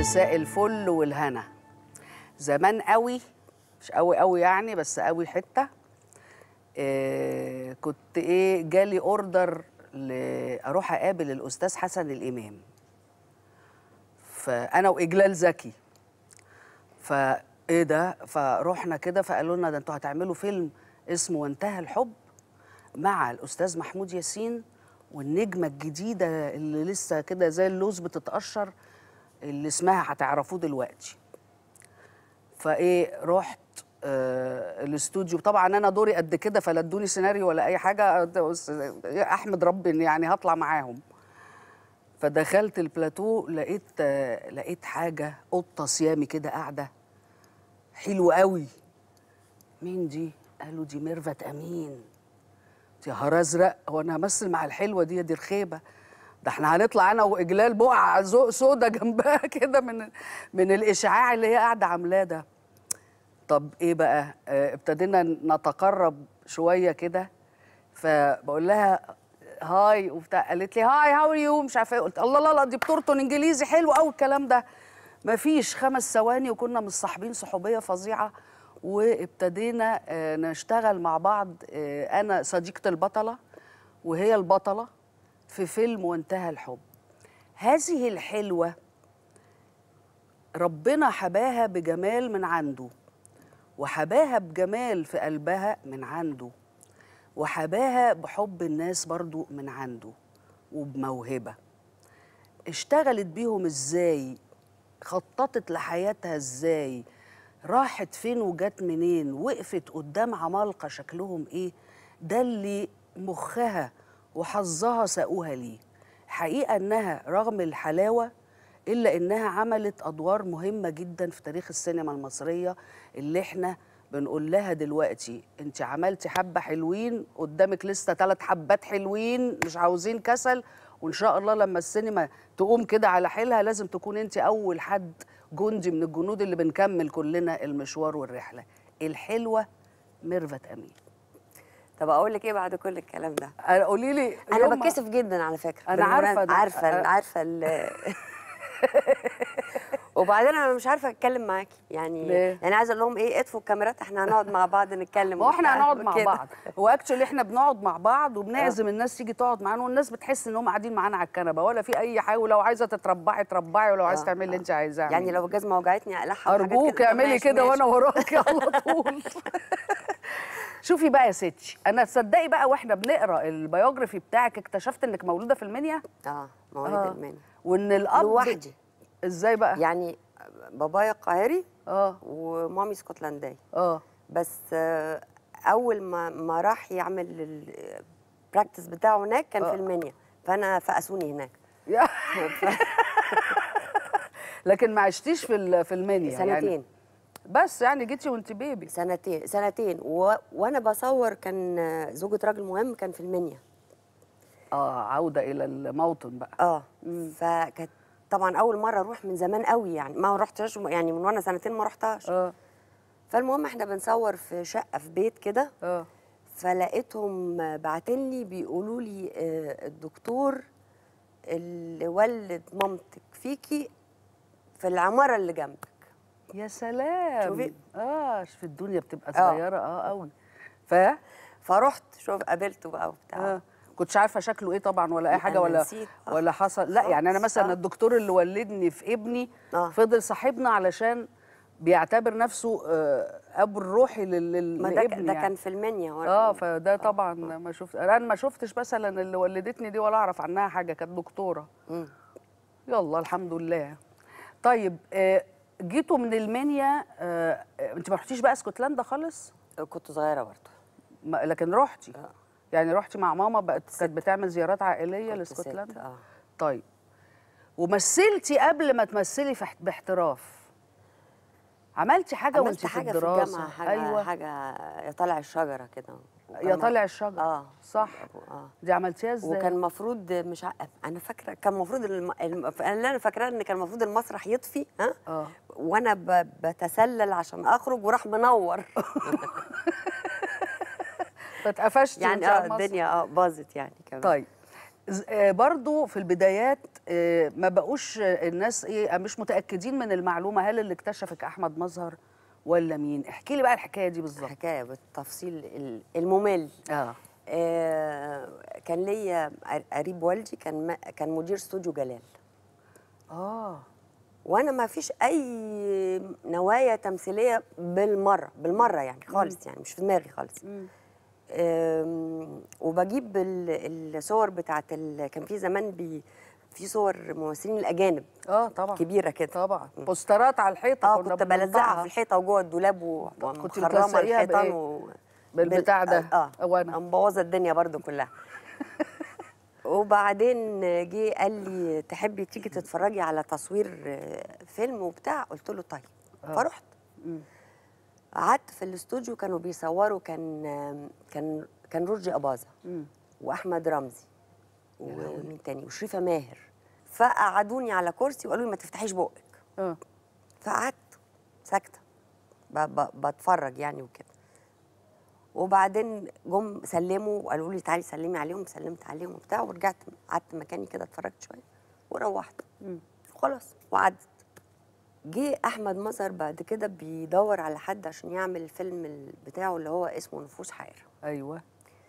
مساء الفل والهنا زمان قوي مش قوي قوي يعني بس قوي حته إيه كنت ايه جالي اوردر ل- اروح اقابل الاستاذ حسن الامام فانا واجلال زكي فايه ده فروحنا كده فقالوا لنا ده انتوا هتعملوا فيلم اسمه وانتهى الحب مع الاستاذ محمود ياسين والنجمه الجديده اللي لسه كده زي اللوز بتتقشر اللي اسمها هتعرفوه دلوقتي فايه رحت آه الاستوديو طبعا انا دوري قد كده فلا ادوني سيناريو ولا اي حاجه بس احمد ربي إن يعني هطلع معاهم فدخلت البلاتو لقيت آه لقيت حاجه قطه صيامي كده قاعده حلوه قوي مين دي قالوا دي ميرفت امين يا نهار ازرق هو انا همثل مع الحلوه دي دي رخيبه ده احنا هنطلع انا واجلال بقع ذوق سودا جنبها كده من من الاشعاع اللي هي قاعده عاملاه ده طب ايه بقى آه، ابتدينا نتقرب شويه كده فبقول لها هاي وبتاع قالت لي هاي هاو يو مش عارفه ايه قلت الله لا لا دي بترطن انجليزي حلو قوي الكلام ده مفيش خمس ثواني وكنا مصاحبين صحوبيه فظيعه وابتدينا آه، نشتغل مع بعض آه، انا صديقه البطله وهي البطله في فيلم وانتهى الحب هذه الحلوه ربنا حباها بجمال من عنده وحباها بجمال في قلبها من عنده وحباها بحب الناس برضو من عنده وبموهبة اشتغلت بيهم ازاي خططت لحياتها ازاي راحت فين وجت منين وقفت قدام عمالقة شكلهم ايه ده اللي مخها وحظها ساقوها ليه حقيقة انها رغم الحلاوة الا انها عملت ادوار مهمه جدا في تاريخ السينما المصريه اللي احنا بنقول لها دلوقتي انت عملتي حبه حلوين قدامك لسه ثلاث حبات حلوين مش عاوزين كسل وان شاء الله لما السينما تقوم كده على حيلها لازم تكون انت اول حد جندي من الجنود اللي بنكمل كلنا المشوار والرحله الحلوه ميرفت امين طب اقول لك ايه بعد كل الكلام ده أنا- قولي لي انا يوم ما- بتكسف جدا على فكره أنا عارفة بالمناسبة- ده. عارفه أ- عارفه ال- وبعدين انا مش عارفه اتكلم معاكي يعني ليه؟ يعني عايزه اقول لهم ايه اطفوا الكاميرات احنا هنقعد مع بعض نتكلم ما هو احنا وبتاع هنقعد مع وكده. بعض هو اكشولي احنا بنقعد مع بعض وبنعزم الناس تيجي تقعد معانا والناس بتحس ان هم قاعدين معانا على الكنبه ولا في اي حاجه ولو عايزه تتربعي تربعي ولو عايزه آه، تعملي اللي آه. انت عايزاه يعني اعملي. لو الجزمه وجعتني اقلعها وحاجات ارجوك كده، طب اعملي ماشي، كده ماشي. وانا وراكي على طول شوفي بقى يا ستي انا تصدقي بقى واحنا بنقرا البيوجرافي بتاعك اكتشفت انك مولوده في المنيا اه مواليد آه. المانيا وان الاب لوحدي ازاي بقى يعني بابايا قاهري اه ومامي اسكتلنديه اه بس آه، اول ما ما راح يعمل البراكتس بتاعه هناك كان آه. في المنيا فانا فقسوني هناك يا- لكن ما عشتيش في ال- في المنيا يعني سنتين بس يعني جيتي وانت بيبي سنتين سنتين و... وانا بصور كان آه، زوجة راجل مهم كان في المنيا اه عوده الى الموطن بقى اه فكانت طبعا اول مره اروح من زمان قوي يعني ما رحتهاش يعني من وانا سنتين ما رحتهاش اه فالمهم احنا بنصور في شقه في بيت كده اه فلقيتهم باعتين لي بيقولوا لي آه، الدكتور اللي ولد مامتك فيكي في العماره اللي جنبك يا سلام شوفي. اه في الدنيا بتبقى آه. صغيره اه قوي ف فرحت شوف قابلته بقى وبتاع آه. كنتش عارفه شكله ايه طبعا ولا اي حاجه أنا ولا نسيت. آه. ولا حصل لا يعني انا مثلا آه. الدكتور اللي ولدني في ابني آه. فضل صاحبنا علشان بيعتبر نفسه آه ابو الروحي لل- لل- ما ده, لابني ده يعني. كان في المنيا وأنا- اه فده طبعا ما شفت انا ما شفتش مثلا اللي ولدتني دي ولا اعرف عنها حاجه كانت دكتوره مم. يلا الحمد لله طيب آه جيتوا من المنيا آه آه، انت ما رحتيش بقى اسكتلندا خالص كنت صغيره برضه ما لكن رحتي آه. يعني رحتي مع ماما بقت كنت كانت ست. بتعمل زيارات عائليه كنت ست، لاسكتلندا اه طيب ومثلتي قبل ما تمثلي في احت- باحتراف عملتي حاجه وانت عملت في حاجه في الدراسه الجامعه حاجه ايوه حاجه يطلع الشجره كده يا وكان طالع الشجر اه صح اه دي عملتيها ازاي وكان المفروض مش ع... انا فاكره كان المفروض الم... الم... انا اللي انا فاكراه ان كان المفروض المسرح يطفي ها اه وانا ب... بتسلل عشان اخرج وراح منور فاتقفشتي يعني وانت على اه المسرح. الدنيا اه باظت يعني كمان طيب ز- آه، برضو في البدايات آه، ما بقوش آه، الناس ايه آه، مش متاكدين من المعلومه هل اللي اكتشفك احمد مظهر ولا مين احكي لي بقى الحكايه دي بالظبط حكايه بالتفصيل ال- الممل اه آه كان ليا قر- قريب والدي كان ما- كان مدير استوديو جلال اه وانا ما فيش اي نوايا تمثيليه بالمره بالمره يعني خالص يعني مش في دماغي خالص أم، وبجيب ال- الصور بتاعت ال... كان في زمان بي في صور ممثلين الاجانب اه طبعا كبيره كده طبعا بوسترات على الحيطه اه كنا كنت بلزقها بنطبعها. في الحيطه وجوه الدولاب و- كنت ومخرمه بتلزقيها الحيطان بإيه؟ و... بالبتاع ده اه وأنا. مبوظه الدنيا برضو كلها وبعدين جه قال لي تحبي تيجي تتفرجي على تصوير آه، فيلم وبتاع قلت له طيب فرحت قعدت في الاستوديو كانوا بيصوروا كان آم، كان كان رشدي اباظه واحمد رمزي ومين تاني وشريفه ماهر فقعدوني على كرسي وقالوا لي ما تفتحيش بقك اه فقعدت ساكته ب- ب- بتفرج يعني وكده وبعدين جم سلموا وقالوا لي تعالي سلمي عليهم سلمت عليهم وبتاع ورجعت قعدت مكاني كده اتفرجت شويه وروحت خلاص وعدت جه احمد مظهر بعد كده بيدور على حد عشان يعمل الفيلم ال- بتاعه اللي هو اسمه نفوس حائره ايوه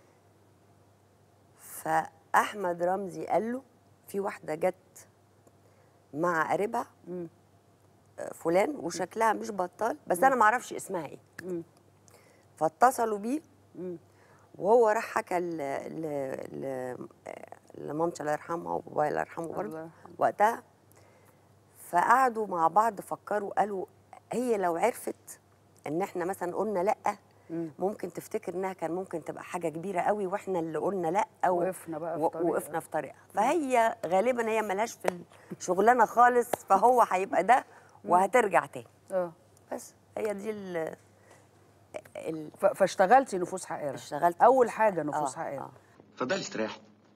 فاحمد رمزي قال له في واحده جت مع قريبها آه، فلان وشكلها مش بطال بس انا ما اعرفش اسمها ايه فاتصلوا بيه وهو راح حكى ل ل ل لمامتي الله يرحمها وبابايا الله يرحمه الله برضه يرحمه. وقتها فقعدوا مع بعض فكروا قالوا هي لو عرفت ان احنا مثلا قلنا لا ممكن تفتكر انها كان ممكن تبقى حاجه كبيره قوي واحنا اللي قلنا لا أو وقفنا بقى في و- طريقها. وقفنا في طريقها فهي غالبا هي ملهاش في الشغلانه خالص فهو هيبقى ده وهترجع تاني اه بس هي دي ال ال- ف- فاشتغلتي نفوس حائره اشتغلت اول نفوس حاجه حائرة. نفوس آه، حائره آه. اتفضلي استريحي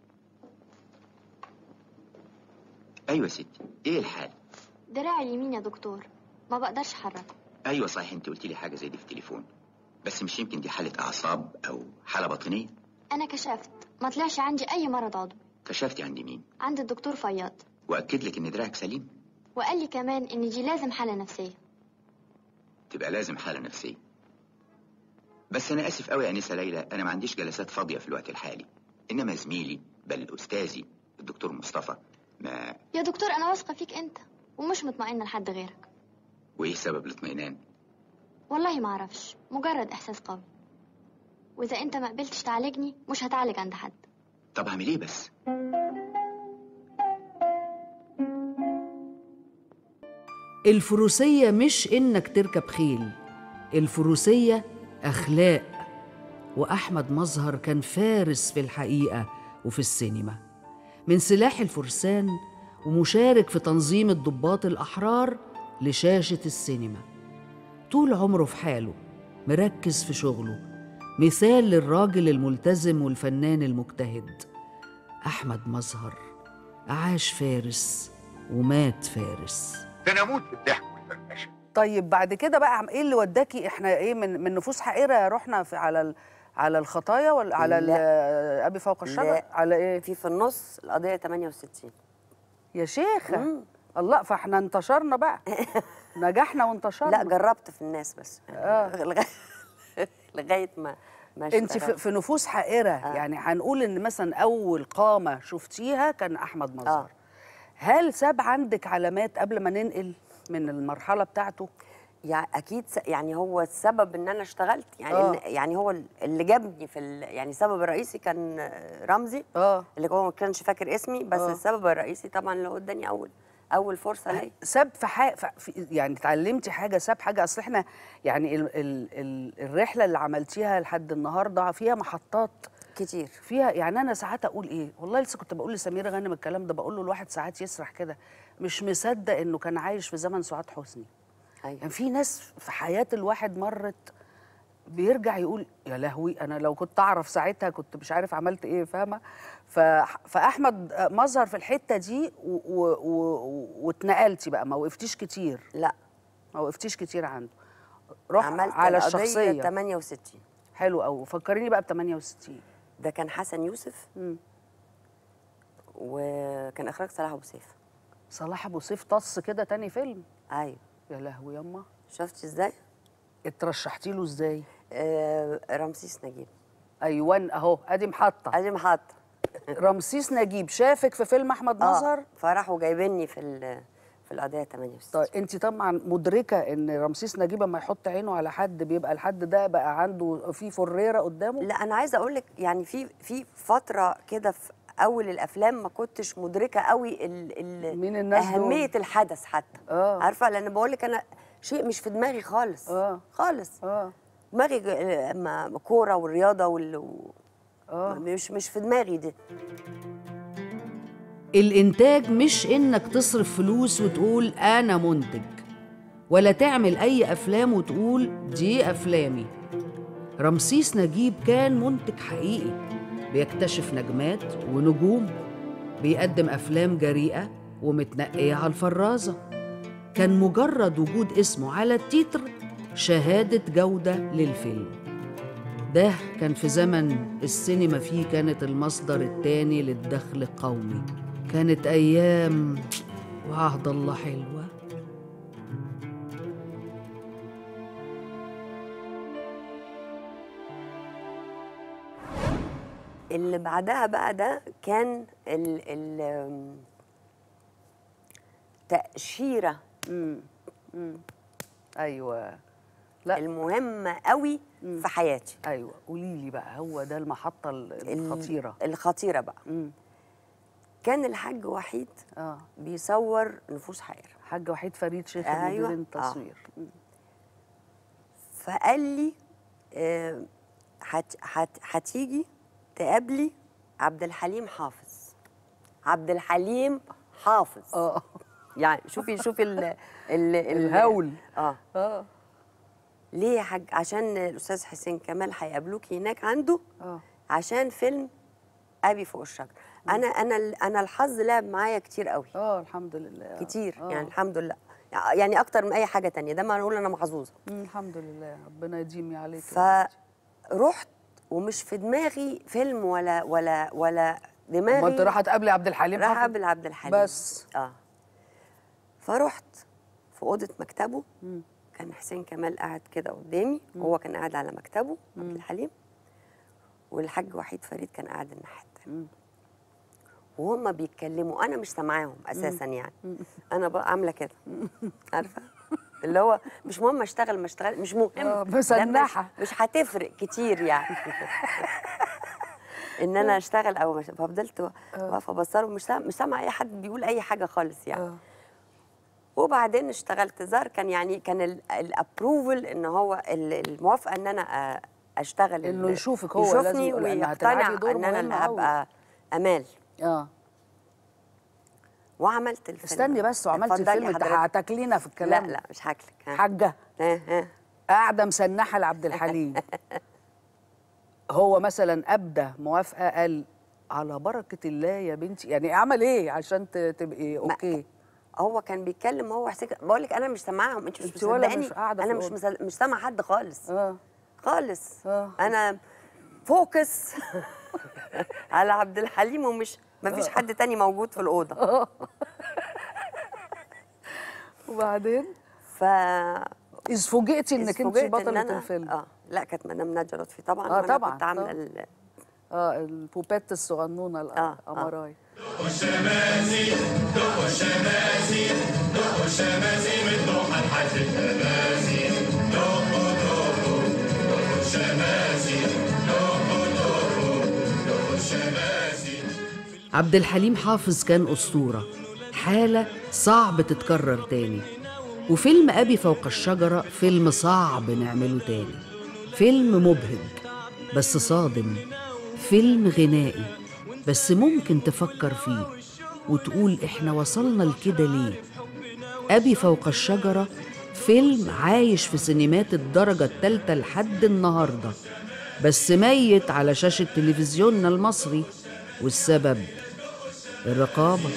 ايوه يا ستي ايه الحال دراعي اليمين يا دكتور ما بقدرش احركه ايوه صحيح انت قلت لي حاجه زي دي في التليفون بس مش يمكن دي حاله اعصاب او حاله باطنيه انا كشفت ما طلعش عندي اي مرض عضوي كشفتي عند مين عند الدكتور فياض واكد لك ان دراعك سليم وقال لي كمان ان دي لازم حاله نفسيه تبقى لازم حاله نفسيه بس انا اسف قوي يا انسه ليلى انا ما عنديش جلسات فاضيه في الوقت الحالي انما زميلي بل استاذي الدكتور مصطفى ما يا دكتور انا واثقه فيك انت ومش مطمئنه لحد غيرك وايه سبب الاطمئنان والله ما اعرفش مجرد احساس قوي واذا انت ما قبلتش تعالجني مش هتعالج عند حد طب اعمل ايه بس الفروسية مش إنك تركب خيل الفروسية أخلاق وأحمد مظهر كان فارس في الحقيقة وفي السينما من سلاح الفرسان ومشارك في تنظيم الضباط الأحرار لشاشة السينما طول عمره في حاله مركز في شغله مثال للراجل الملتزم والفنان المجتهد أحمد مظهر عاش فارس ومات فارس ده انا اموت بالضحك والفرفشه طيب بعد كده بقى عم- ايه اللي وداكي احنا ايه من من نفوس حائره رحنا في على ال على الخطايا ولا على ال- لا. ابي فوق الشجر لا. على ايه في في النص القضيه 68 يا شيخه الله فاحنا انتشرنا بقى نجحنا وانتشرنا لا جربت في الناس بس لغايه لغايه ما ما انت في, اشتغلت. في نفوس حائره آه. يعني هنقول ان مثلا اول قامه شفتيها كان احمد مظهر آه. هل ساب عندك علامات قبل ما ننقل من المرحله بتاعته يعني اكيد س... يعني هو السبب ان انا اشتغلت يعني آه. إن يعني هو اللي جابني في ال... يعني السبب الرئيسي كان رمزي اه اللي هو ما كانش فاكر اسمي بس آه. السبب الرئيسي طبعا اللي هو اداني اول اول فرصه ليا ساب في حاجه يعني اتعلمتي حاجه ساب حاجه اصل احنا يعني ال ال ال الرحله اللي عملتيها لحد النهارده فيها محطات كتير فيها يعني انا ساعات اقول ايه والله لسه كنت بقول لسمير غانم الكلام ده بقول له الواحد ساعات يسرح كده مش مصدق انه كان عايش في زمن سعاد حسني ايوه يعني في ناس في حياه الواحد مرت بيرجع يقول يا لهوي انا لو كنت اعرف ساعتها كنت مش عارف عملت ايه فاهمه ف... فاحمد مظهر في الحته دي و... و... و... واتنقلتي بقى ما وقفتيش كتير لا ما وقفتيش كتير عنده روح عملت على القضية الشخصيه 68 حلو قوي فكريني بقى ب 68 ده كان حسن يوسف مم. وكان اخراج صلاح ابو سيف صلاح ابو سيف طص كده تاني فيلم ايوه يا لهوي يما شفت ازاي اترشحتي له ازاي آه رمسيس نجيب ايوان اهو ادي محطه ادي محطه رمسيس نجيب شافك في فيلم احمد مظهر فراحوا جايبيني في ال- في القضيه 68 طيب انت طبعا مدركه ان رمسيس نجيب اما يحط عينه على حد بيبقى الحد ده بقى عنده في فريره قدامه لا انا عايزه اقول لك يعني في في فتره كده في اول الافلام ما كنتش مدركه قوي ال ال مين الناس دول؟ اهميه الحدث حتى آه. عارفه لان بقول لك انا شيء مش في دماغي خالص آه. خالص اه دماغي ج- ما- كوره والرياضه وال و- اه مش مش في دماغي دي الإنتاج مش إنك تصرف فلوس وتقول أنا منتج ولا تعمل أي أفلام وتقول دي أفلامي رمسيس نجيب كان منتج حقيقي بيكتشف نجمات ونجوم بيقدم أفلام جريئة ومتنقية على الفرازة كان مجرد وجود اسمه على التيتر شهادة جودة للفيلم ده كان في زمن السينما فيه كانت المصدر التاني للدخل القومي كانت أيام وعهد الله حلوة اللي بعدها بقى ده كان ال ال تأشيرة ايوه لا المهمة قوي في حياتي ايوه قولي لي بقى هو ده المحطه ال- الخطيره الخطيرة بقى مم. كان الحاج وحيد اه بيصور نفوس حائرة حاج وحيد فريد شيخ أيوة. أيوة. آه. التصوير مم. فقال لي آه، هت- هت- هتيجي تقابلي عبد الحليم حافظ عبد الحليم حافظ اه يعني شوفي شوفي ال ال ال- الهول. اه اه ليه يا حاج عشان الاستاذ حسين كمال هيقابلوك هناك عنده اه عشان فيلم ابي فوق الشجره انا انا انا الحظ لعب معايا كتير قوي اه الحمد لله آه. كتير آه. يعني الحمد لله يعني اكتر من اي حاجه تانية ده ما نقول انا محظوظه مم، الحمد لله ربنا يديمي عليك فرحت ومش في دماغي فيلم ولا ولا ولا دماغي ما انت رايحه تقابلي عبد الحليم راح حافظ؟ اقابل عبد الحليم بس اه فرحت في اوضه مكتبه كان حسين كمال قاعد كده قدامي وهو كان قاعد على مكتبه عبد الحليم والحاج وحيد فريد كان قاعد الناحيه التانيه وهما بيتكلموا انا مش سامعاهم اساسا يعني انا بقى عامله كده عارفه اللي هو مش مهم اشتغل ما اشتغل مش مهم آه، ده مش- مسنحة. مش هتفرق كتير يعني ان انا اشتغل او مش ففضلت واقفه بصره مش سامع مش سامع اي حد بيقول اي حاجه خالص يعني آه. وبعدين اشتغلت زار كان يعني كان الابروفل ان هو ال- الموافقه ان انا أ- اشتغل إنه ال- يشوفك هو يشوفني لازم يقول لأن ويقتنع هتلعبي دور ان انا مهم اللي أوي. هبقى امال اه وعملت الفيلم استني بس وعملتي اتفضلي الفيلم انت حضرتك. هتاكلينا في لا الكلام لا مش هاكلك ها. حاجه ها ها قاعده مسنحه لعبد الحليم هو مثلا ابدى موافقه قال على بركه الله يا بنتي يعني عمل ايه عشان ت- تبقي اوكي هو كان بيتكلم هو حسين بقول لك انا مش سامعاهم انت مش انت ولا مصدقاني مش قاعدة في انا مش الأوضة. مسل... مش سامعه حد خالص اه خالص آه. انا فوكس على عبد الحليم ومش ما فيش حد تاني موجود في الاوضه وبعدين ف اذ فوجئتي انك انت اتفوجئت إن بطله أنا- الفيلم اه لا كانت مدام ناديه لطفي طبعا آه، وأنا طبعاً، كنت عامله طبعاً. ال- اه البوبات الصغنونه آه، آه. القمراي عبد الحليم حافظ كان أسطورة حالة صعب تتكرر تاني وفيلم أبي فوق الشجرة فيلم صعب نعمله تاني فيلم مبهج بس صادم فيلم غنائي بس ممكن تفكر فيه وتقول إحنا وصلنا لكده ليه أبي فوق الشجرة فيلم عايش في سينمات الدرجة التالتة لحد النهاردة بس ميت على شاشة تلفزيوننا المصري والسبب الرقابة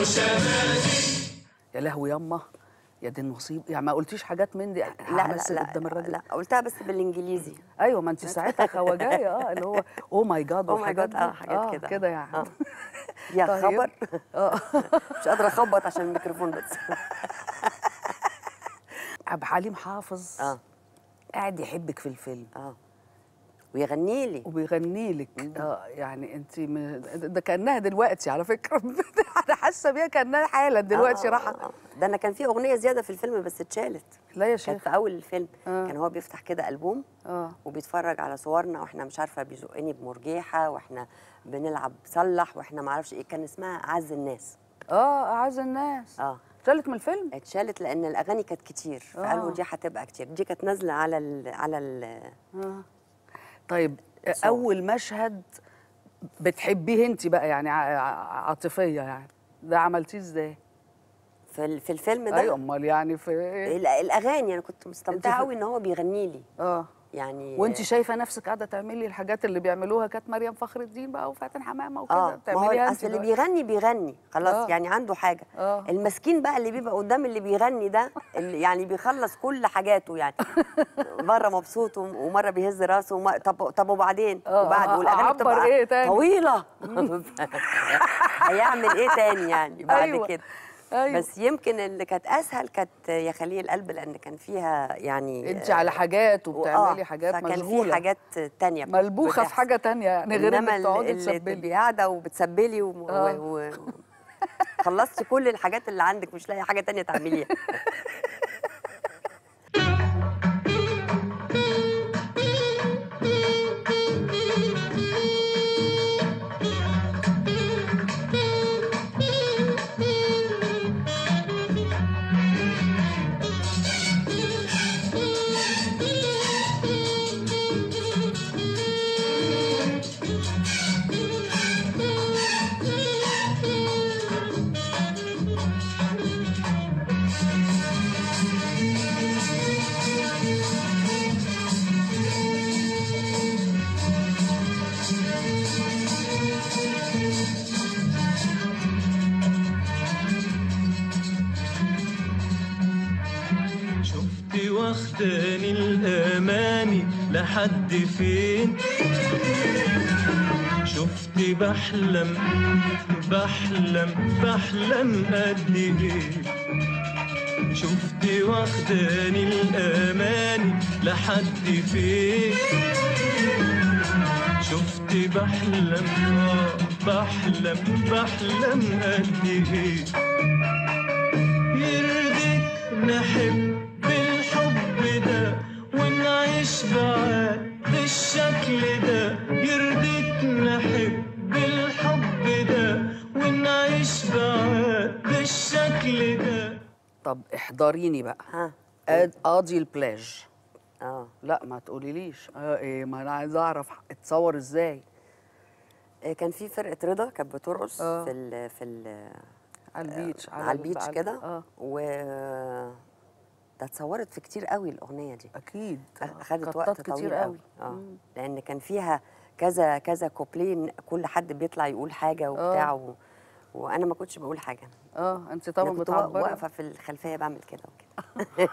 يا لهوي يما يا دي النصيب يعني ما قلتيش حاجات من دي لا لا همثل لا قدام الراجل لا قلتها بس بالانجليزي ايوه ما انت ساعتها خواجايه اه اللي هو او ماي جاد Oh my God، اه حاجات كده. كده يعني آه. يا طيب. خبر اه مش قادره اخبط عشان الميكروفون بس عبد الحليم حافظ اه قاعد يحبك في الفيلم اه ويغني لي وبيغني لك اه يعني انت م... ده كانها دلوقتي على فكره انا حاسه بيها كانها حالا دلوقتي آه، راحه آه، آه. ده انا كان في اغنيه زياده في الفيلم بس اتشالت لا يا كانت شيخ في اول الفيلم آه. كان هو بيفتح كده البوم اه وبيتفرج على صورنا واحنا مش عارفه بيزقني بمرجيحه واحنا بنلعب صلح واحنا ما اعرفش ايه كان اسمها اعز الناس اه اعز الناس اه شالت من الفيلم اتشالت لان الاغاني كانت كتير فقالوا آه. دي هتبقى كتير دي كانت نازله على ال على ال اه طيب صور. اول مشهد بتحبيه انت بقى يعني ع- ع- عاطفيه يعني ده عملتيه ازاي في ال- في الفيلم ده ايوه امال يعني في ال- الاغاني انا كنت مستمتعه في- قوي ان هو بيغني لي اه يعني وانت شايفه نفسك قاعده تعملي الحاجات اللي بيعملوها كانت مريم فخر الدين بقى وفاتن حمامه وكده اه ما هو بتعمليها انت اصل اللي دلوقتي. بيغني بيغني خلاص آه. يعني عنده حاجه آه. المسكين بقى اللي بيبقى قدام اللي بيغني ده اللي يعني بيخلص كل حاجاته يعني مره مبسوط وم- ومره بيهز راسه وم... طب طب وبعدين آه، وبعد آه، والاغاني أعبر بتبقى إيه تاني؟ طويله هيعمل ايه تاني يعني بعد أيوة. كده أيوة. بس يمكن اللي كانت اسهل كانت يا خليل القلب لان كان فيها يعني انت على حاجات وبتعملي آه، حاجات فكان مشغوله في حاجات تانية بت- ملبوخه في بتحصل. حاجه تانية يعني غير انما انك تقعدي اللي تسبلي تبقي قاعده وبتسبلي و... آه. و... و... خلصتي كل الحاجات اللي عندك مش لاقي حاجه تانية تعمليها شفت واخداني الاماني لحد فين شفت بحلم بحلم بحلم قد ايه شفت واخداني الاماني لحد فين شفت بحلم آه، بحلم بحلم قد ايه يرضيك نحب بالحب ده ونعيش بعاد بالشكل ده يرضيك نحب بالحب ده ونعيش بعاد بالشكل ده طب احضريني بقى ها آد- قاضي البلاج اه لا ما تقوليليش اه ايه ما انا عايزه اعرف اتصور ازاي آه، كان في فرقه رضا كانت بترقص آه. في ال في ال على البيتش على البيتش على- كده اه و ده اتصورت في كتير قوي الاغنيه دي اكيد آه، اخذت قطات وقت طويل كتير قوي اه لان كان فيها كذا كذا كوبلين كل حد بيطلع يقول حاجه وبتاع و... وانا ما كنتش بقول حاجه اه انت انا طبعا كنت وا- بتعبري واقفه في الخلفيه بعمل كده وكده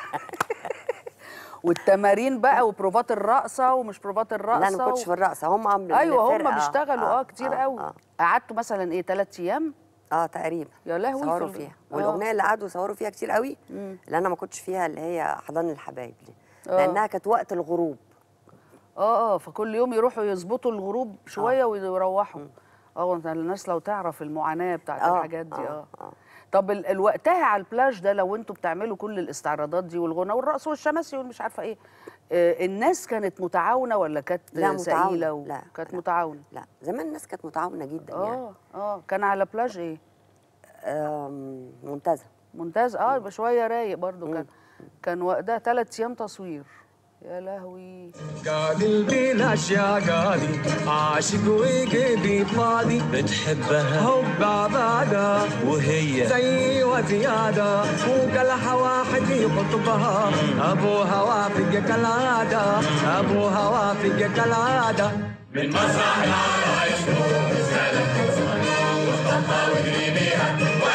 والتمارين بقى وبروفات الرقصه ومش بروفات الرقصه لا انا ما كنتش و... في الرقصه هم عاملين ايوه هم الفرقة. بيشتغلوا اه, كتير قوي اه, قعدتوا مثلا ايه ثلاث ايام آه تقريبا يا لهوي في صوروا ال- فيها آه. والاغنيه اللي قعدوا يصوروا فيها كتير قوي اللي انا ما كنتش فيها اللي هي حضان الحبايب دي آه. لانها كانت وقت الغروب اه اه فكل يوم يروحوا يظبطوا الغروب شويه ويروحوا اه انت الناس لو تعرف المعاناه بتاعت آه، الحاجات دي آه، اه, آه. طب ال- ال- وقتها على البلاج ده لو انتوا بتعملوا كل الاستعراضات دي والغنى والرقص والشماسي والمش عارفه ايه آه الناس كانت متعاونه ولا كانت لا متعاونة. سئيله و... لا، كانت لا. متعاونه لا زمان الناس كانت متعاونه جدا يعني اه اه كان على بلاج ايه آم، منتزه ممتاز اه يبقى شويه رايق برضو كان كان وقتها ثلاث ايام تصوير يا لهوي قاعد بلاش يا قاضي عاشق وقلبي فاضي بتحبها حب عبادة وهي زي وزيادة وقلها واحد يخطبها أبوها وافق كالعادة أبوها وافق كالعادة من مسرح العرايس رسالة وطنها واجري بيها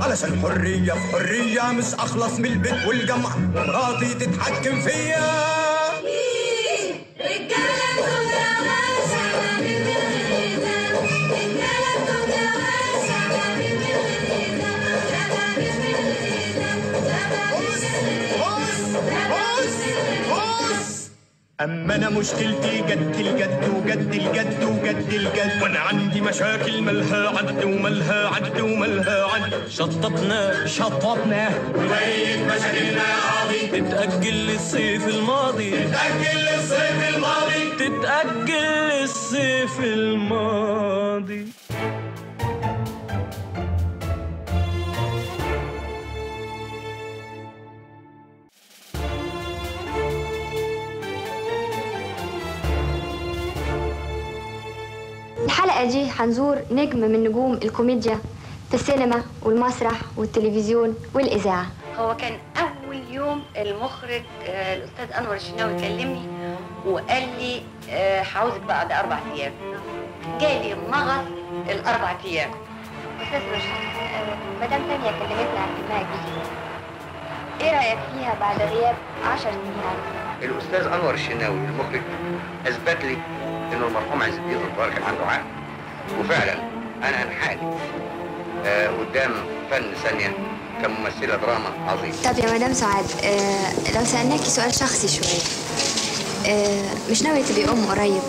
علشان حرية في حرية مش أخلص من البيت والجامعة ومراتي تتحكم فيا اما انا مشكلتي جد الجد وجد الجد وجد الجد وانا عندي مشاكل ملها عد وملها عد وملها عد شطبنا شطبنا وبين مشاكلنا يا قاضي تتأجل للصيف الماضي تتأجل للصيف الماضي تتأجل للصيف الماضي الحلقة دي هنزور نجم من نجوم الكوميديا في السينما والمسرح والتلفزيون والإذاعة هو كان اول يوم المخرج آه، الاستاذ انور الشناوي كلمني وقال لي آه، هعوزك بعد اربع ايام جالي مغص الاربع ايام أستاذ رشدي مدام تانية كلمتنا عن فيلمها الجديد إيه رأيك فيها بعد غياب 10 سنين الاستاذ انور الشناوي المخرج اثبت لي انه المرحوم عز الدين الظاهر كان عنده عقل وفعلا انا انحالي آه قدام فن ثانيه كممثله دراما عظيم طب يا مدام سعاد آه لو سألناكي سؤال شخصي شوية آه مش ناوية تبقي أم قريب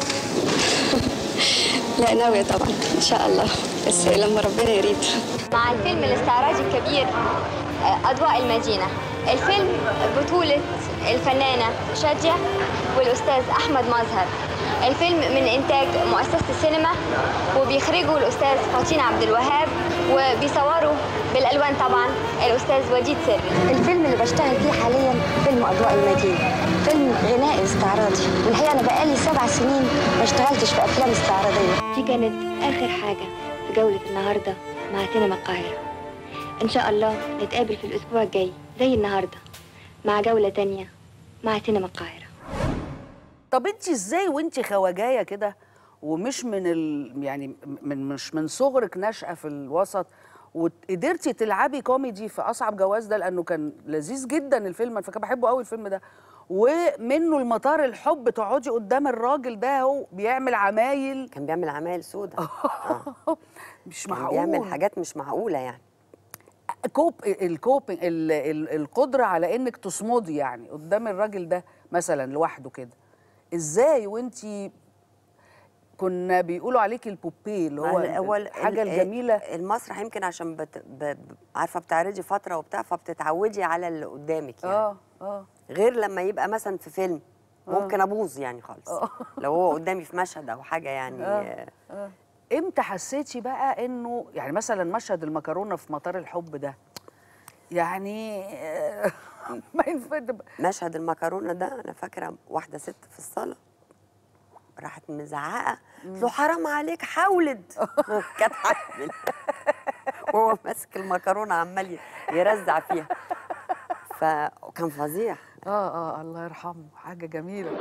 لا ناوية طبعا إن شاء الله بس لما ربنا يريد مع الفيلم الاستعراضي الكبير آه، أضواء المدينة الفيلم بطولة الفنانة شادية والأستاذ أحمد مظهر الفيلم من إنتاج مؤسسة السينما وبيخرجه الأستاذ فاطين عبد الوهاب وبيصوروا بالألوان طبعا الأستاذ وديد سري الفيلم اللي بشتغل فيه حاليا فيلم أضواء المدينة فيلم غنائي استعراضي والحقيقة أنا بقالي سبع سنين ما اشتغلتش في أفلام استعراضية دي كانت آخر حاجة في جولة النهاردة مع سينما القاهرة إن شاء الله نتقابل في الأسبوع الجاي زي النهاردة مع جولة تانية مع سينما القاهرة طب انت ازاي وانت خواجايه كده ومش من ال يعني من مش من صغرك ناشئه في الوسط وقدرتي تلعبي كوميدي في اصعب جواز ده لانه كان لذيذ جدا الفيلم انا فاكره بحبه قوي الفيلم ده ومنه المطار الحب تقعدي قدام الراجل ده هو بيعمل عمايل كان بيعمل عمايل سودة مش كان معقول بيعمل حاجات مش معقولة يعني كوب الكوبنج ال- ال- القدره على انك تصمدي يعني قدام الراجل ده مثلا لوحده كده ازاي وانتي كنا بيقولوا عليكي البوبيه اللي هو, هو ال- الحاجه ال- الجميله المسرح يمكن عشان بت... ب... ب- عارفة بتعرضي فترة وبتاع فبتتعودي على اللي قدامك يعني اه اه غير لما يبقى مثلا في فيلم ممكن ابوظ يعني خالص لو هو قدامي في مشهد او حاجه يعني آه. امتى حسيتي بقى انه يعني مثلا مشهد المكرونه في مطار الحب ده يعني آه، ما ينفع مشهد المكرونه ده انا فاكره واحده ست في الصاله راحت مزعقه قلت له حرام عليك حاولت كانت حامل وهو ماسك المكرونه عمال يرزع فيها فكان فظيع اه اه الله يرحمه حاجه جميله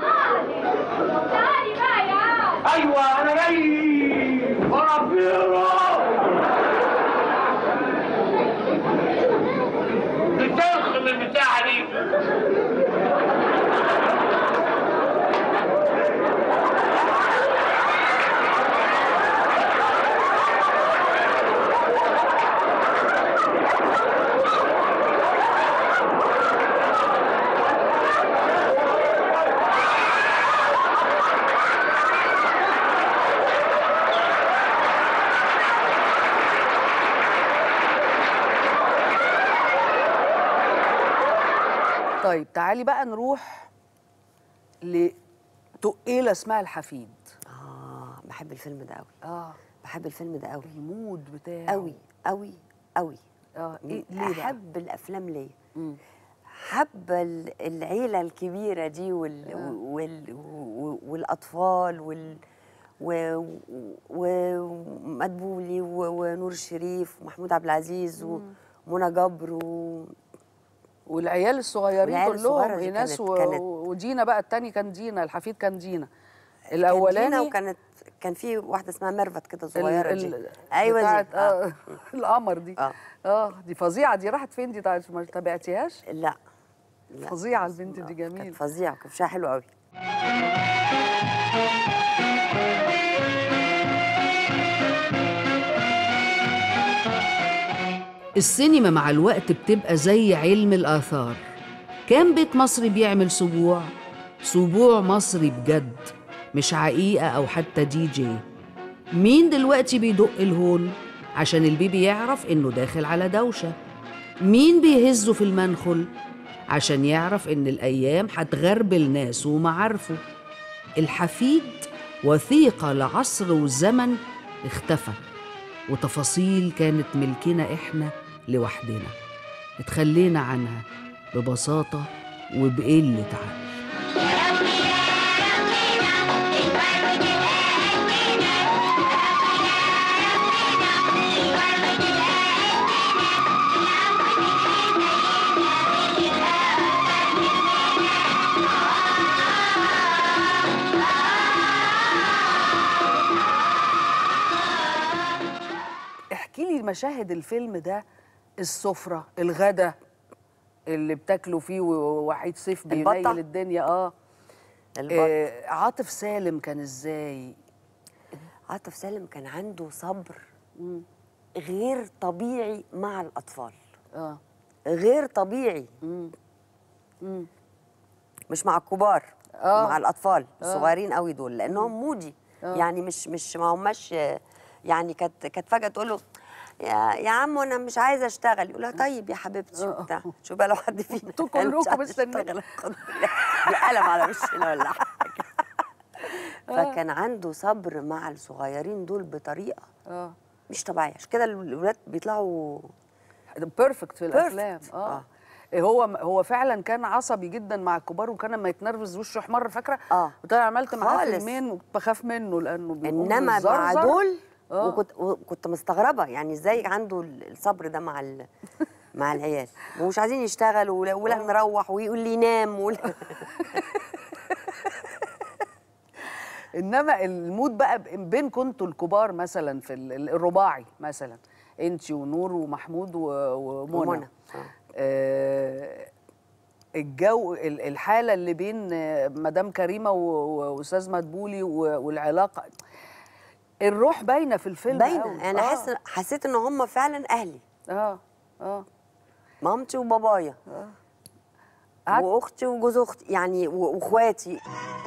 ايوه انا جاي وربنا بتخم البتاعه دي طيب تعالي بقى نروح لتقيله اسمها الحفيد اه بحب الفيلم ده قوي اه بحب الفيلم ده قوي المود بتاعه قوي قوي قوي اه من إيه ليه بقى؟ احب الافلام ليه حب ال- العيله الكبيره دي وال وال و- والاطفال وال و- و- ومدبولي و- ونور الشريف ومحمود عبد العزيز ومنى جبر و... والعيال الصغيرين والعيال كلهم الصغيرة دي ايناس كانت- و... كانت- ودينا بقى التاني كان دينا الحفيد كان دينا كانت دينا الاولاني وكانت كان في واحده اسمها ميرفت كده صغيره ال- دي ال- ايوه بتاعت دي آه. اه القمر دي آه. اه دي فظيعه دي راحت فين دي طيب ما تابعتيهاش لا لا فظيعه البنت دي كانت جميل فظيعه كان شكلها حلو قوي السينما مع الوقت بتبقى زي علم الآثار كام بيت مصري بيعمل سبوع؟ سبوع مصري بجد مش عقيقة أو حتى دي جي مين دلوقتي بيدق الهون عشان البيبي يعرف إنه داخل على دوشة مين بيهزه في المنخل عشان يعرف إن الأيام هتغربل ناس ومعارفه الحفيد وثيقة لعصر وزمن اختفى وتفاصيل كانت ملكنا احنا لوحدنا اتخلينا عنها ببساطة وبقلة عقل احكي لي مشاهد الفيلم ده السفره الغدا اللي بتاكلوا فيه ووحيد سيف البطة؟ بينيل الدنيا اه البط آه، عاطف سالم كان ازاي عاطف سالم كان عنده صبر غير طبيعي مع الاطفال اه غير طبيعي مش مع الكبار آه. مع الاطفال الصغيرين قوي دول لانهم مودي يعني مش مش ما هماش يعني كانت كانت فجاه تقول له يا يا عم انا مش عايزه اشتغل يقول لها طيب يا حبيبتي وبتاع شوف بقى لو حد فينا انتوا قال مش كلكم عايز مستنيين. أشتغل، خد القلم على وشنا ولا حاجه فكان عنده صبر مع الصغيرين دول بطريقه اه مش طبيعيه عشان كده الولاد بيطلعوا بيرفكت في الافلام Perfect. اه هو هو فعلا كان عصبي جدا مع الكبار وكان لما يتنرفز وشه احمر فاكره آه. وده عملت معاه خالص. فيلمين بخاف منه لانه بيقوم انما مع بالزرزر. دول آه. وكنت وكنت مستغربه يعني ازاي عنده الصبر ده مع ال... مع العيال ومش عايزين يشتغلوا ولا, ولا نروح ويقول لي نام ولا انما المود بقى ب- بين كنتوا الكبار مثلا في ال- ال- الرباعي مثلا انت ونور ومحمود و- ومنى ومنى، آه. آه الجو ال- الحاله اللي بين آه، مدام كريمه و- و- واستاذ مدبولي و- والعلاقه الروح باينه في الفيلم باينه قوي. انا آه. حس حسيت ان هم فعلا اهلي اه اه مامتي وبابايا قعدت- واختي وجوز اختي يعني و- واخواتي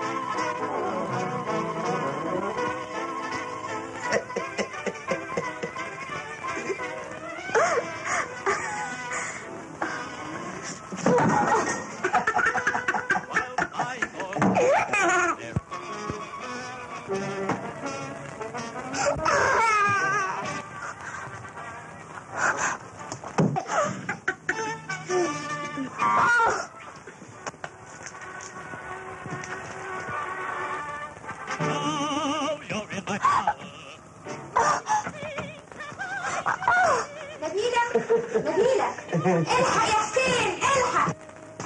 نبيلة نبيلة الحق يا حسين الحق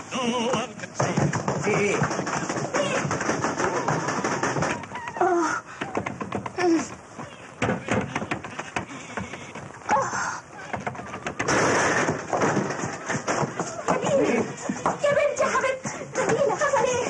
يا بنتي يا حبيبتي نبيلة حصل ايه؟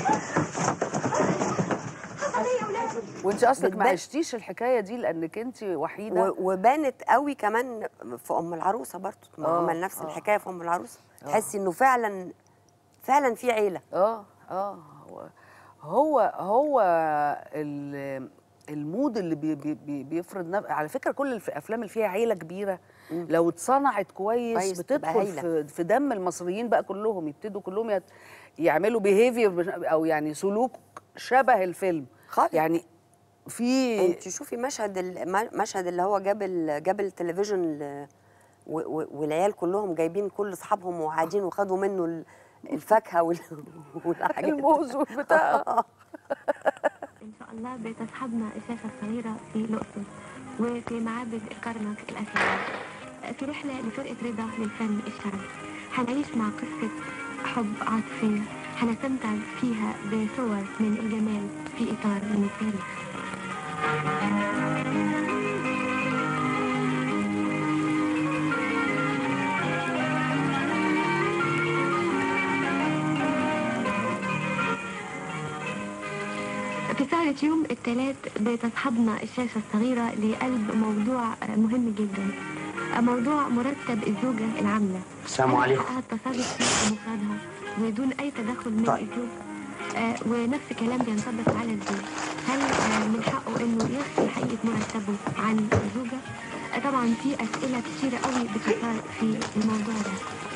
حصل ايه يا ولاد؟ وانت اصلك ما بتبان- عشتيش الحكايه دي لانك انت وحيده و- وبانت قوي كمان في ام العروسه برضه ما آه، عمل نفس آه. الحكايه في ام العروسه تحسي انه فعلا فعلا في عيله اه اه هو هو هو ال- المود اللي بي بي بي بيفرض نف... على فكره كل الف- الافلام اللي فيها عيله كبيره لو اتصنعت كويس, كويس تبقى بتدخل هايلة. في, في دم المصريين بقى كلهم يبتدوا كلهم يت... يعملوا بيهيفير او يعني سلوك شبه الفيلم خالص. يعني في انت شوفي مشهد المشهد اللي هو جاب ال- جاب التلفزيون ال- و- و- والعيال كلهم جايبين كل اصحابهم وقاعدين وخدوا منه ال- الفاكهه وال- والحاجات الموز والبتاع إن شاء الله بتصحبنا الشاشة الصغيرة في الأقصر وفي معابد الكرنك الأثرية في رحلة لفرقة رضا للفن الشرعي حنعيش مع قصة حب عاطفية حنستمتع فيها بصور من الجمال في إطار من التاريخ في سهرة يوم الثلاث بتصحبنا الشاشة الصغيرة لقلب موضوع مهم جدا موضوع مرتب الزوجة العاملة السلام عليكم. حقها التصرف في مفردها بدون أي تدخل من طيب. الزوج آه، ونفس الكلام بينطبق على الزوج هل آه، من حقه انه يخفي حقيقة مرتبه عن الزوجة؟ آه، طبعا في أسئلة كتيرة قوي بتثار في الموضوع ده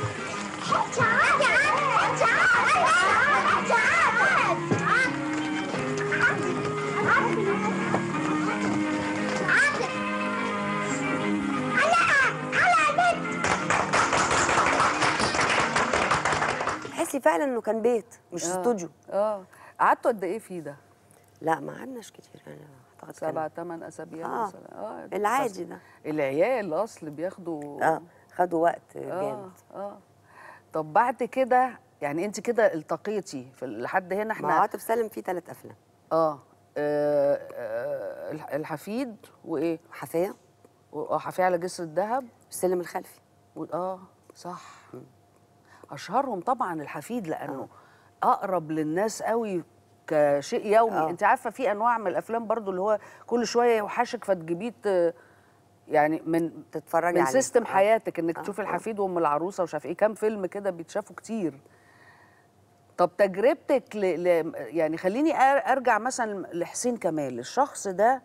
تحسي فعلا انه كان بيت مش آه. استوديو اه قعدتوا قد ايه فيه ده؟ لا ما قعدناش كتير يعني اعتقد كان- سبع ثمان اسابيع آه. مثلا اه العادي بس ده العيال اصل بياخدوا اه خدوا وقت اه جامد اه طب بعد كده يعني انت كده التقيتي في لحد هنا مع احنا عاطف سالم في ثلاث افلام اه, آه, آه الح- الحفيد وايه؟ حفيه اه حفيه على جسر الذهب السلم الخلفي و- اه صح اشهرهم طبعا الحفيد لانه اقرب للناس قوي كشيء يومي آه. انت عارفه في انواع من الافلام برضو اللي هو كل شويه يوحشك فتجيبيه ت- يعني من تتفرجي من عليه. سيستم آه. حياتك انك آه. تشوفي الحفيد وام العروسه ومش عارف ايه كام فيلم كده بيتشافوا كتير طب تجربتك ل... ل... يعني خليني أر- ارجع مثلا لحسين كمال الشخص ده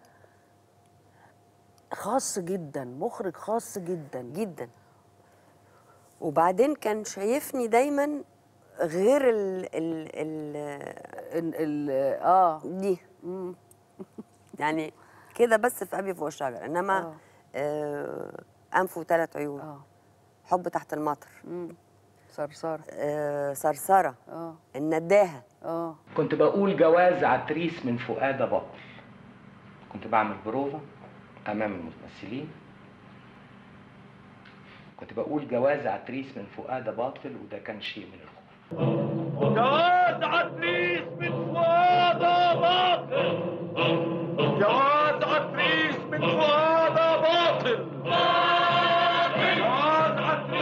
خاص جدا مخرج خاص جدا جدا وبعدين كان شايفني دايما غير ال ال ال ال... ال... اه دي يعني كده بس في ابي فوق الشجر انما آه. آه انف وثلاث عيون اه حب تحت المطر صرصار آه صرصره اه النداهه اه كنت بقول جواز عتريس من فؤاد بطل كنت بعمل بروفا امام الممثلين كنت بقول جواز عتريس من فؤاد باطل وده كان شيء من الخوف جواز عتريس من فؤاد باطل جواز عتريس من فؤاد باطل جواز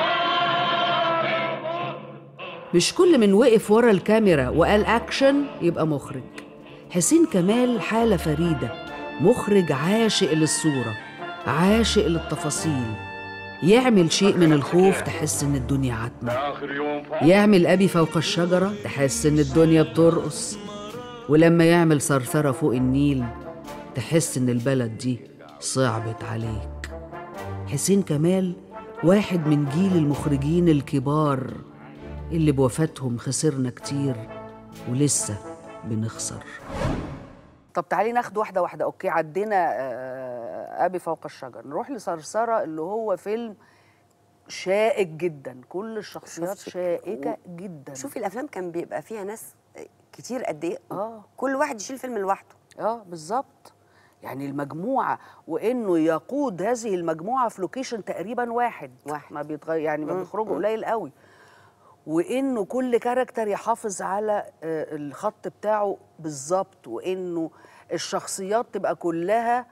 مش كل من وقف ورا الكاميرا وقال أكشن يبقى مخرج حسين كمال حالة فريدة مخرج عاشق للصورة عاشق للتفاصيل يعمل شيء من الخوف تحس إن الدنيا عتمة آخر يوم يعمل أبي فوق الشجرة تحس إن الدنيا بترقص ولما يعمل صرصرة فوق النيل تحس إن البلد دي صعبت عليك حسين كمال واحد من جيل المخرجين الكبار اللي بوفاتهم خسرنا كتير ولسه بنخسر طب تعالي ناخد واحده واحده اوكي عدينا آه، ابي فوق الشجر نروح لصرصره اللي هو فيلم شائك جدا كل الشخصيات شفتك. شائكه جدا شوفي الافلام كان بيبقى فيها ناس كتير قد ايه اه كل واحد يشيل فيلم لوحده اه بالظبط يعني المجموعه وانه يقود هذه المجموعه في لوكيشن تقريبا واحد واحد. ما بيتغير يعني ما مم، بيخرجوا مم. قليل قوي وانه كل كاركتر يحافظ على آه، الخط بتاعه بالظبط وانه الشخصيات تبقى كلها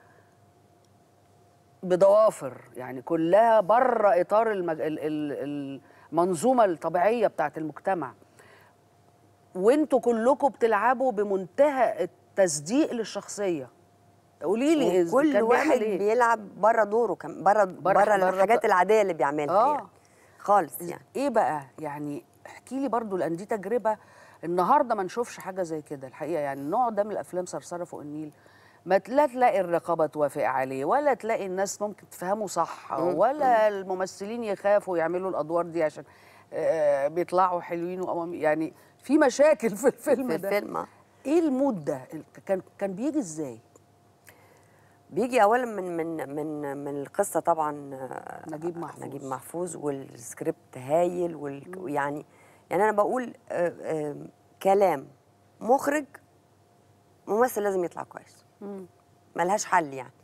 بضوافر يعني كلها بره اطار المج... ال- ال- المنظومه الطبيعيه بتاعت المجتمع وانتوا كلكم بتلعبوا بمنتهى التصديق للشخصيه قولي لي إز- كل كان واحد بيعمل إيه؟ بيلعب بره دوره كان بره بره- بره بره الحاجات ط- العاديه اللي بيعملها آه. يعني خالص يعني ايه بقى يعني احكي لي برضو لان دي تجربه النهارده ما نشوفش حاجه زي كده الحقيقه يعني النوع ده من الافلام صرصره فوق النيل ما ت- لا تلاقي الرقابه توافق عليه ولا تلاقي الناس ممكن تفهمه صح مم. ولا الممثلين يخافوا يعملوا الادوار دي عشان آه، بيطلعوا حلوين وأمام- يعني في مشاكل في الفيلم في ده الفيلم آه. ايه المود ده ال- كان كان بيجي ازاي بيجي اولا من من من من القصه طبعا آه، نجيب محفوظ. نجيب محفوظ والسكريبت هايل وال- ويعني يعني انا بقول آه، آه، كلام مخرج ممثل لازم يطلع كويس ملهاش حل يعني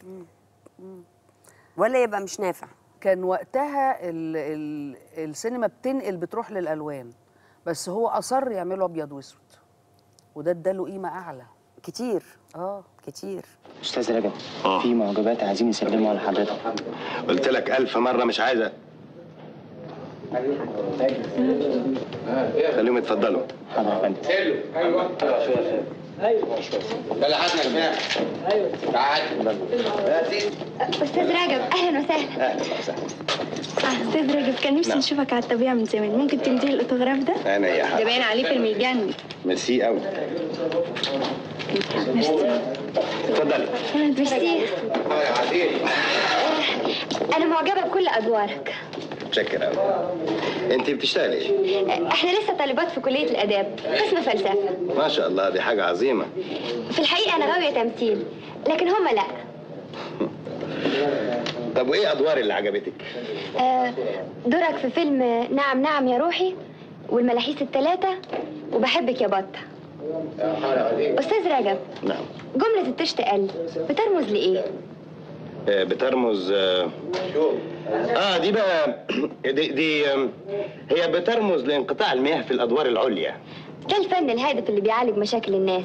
ولا يبقى مش نافع كان وقتها ال ال السينما بتنقل بتروح للالوان بس هو اصر يعمله ابيض واسود وده اداله قيمه اعلى كتير اه كتير استاذ رجب في معجبات عايزين يسلموا على حضرتك قلت لك ألف مرة مش عايزة خليهم يتفضلوا حاضر يا فندم ده لحدنا كفايه ايوه تعال استاذ رجب اهلا وسهلا آه، استاذ رجب كان نفسي نعم. نشوفك على الطبيعه من زمان ممكن تديني الاوتوغراف ده انا يا ده حبيبي باين عليه فيلم يجنن ميرسي قوي ميرسي اتفضلي ميرسي انا معجبه بكل ادوارك متشكر قوي انت بتشتغلي ايه؟ احنا لسه طالبات في كليه الاداب قسم فلسفه ما شاء الله دي حاجة عظيمة في الحقيقه انا غاويه تمثيل لكن هم لا طب وايه أدوار اللي عجبتك؟ آه، دورك في فيلم نعم نعم يا روحي والملاحيس الثلاثه وبحبك يا بطه استاذ رجب نعم جمله التشت قال بترمز لايه آه، بترمز اه آه، دي بقى دي, دي آم، هي بترمز لانقطاع المياه في الأدوار العليا ده الفن الهادف اللي بيعالج مشاكل الناس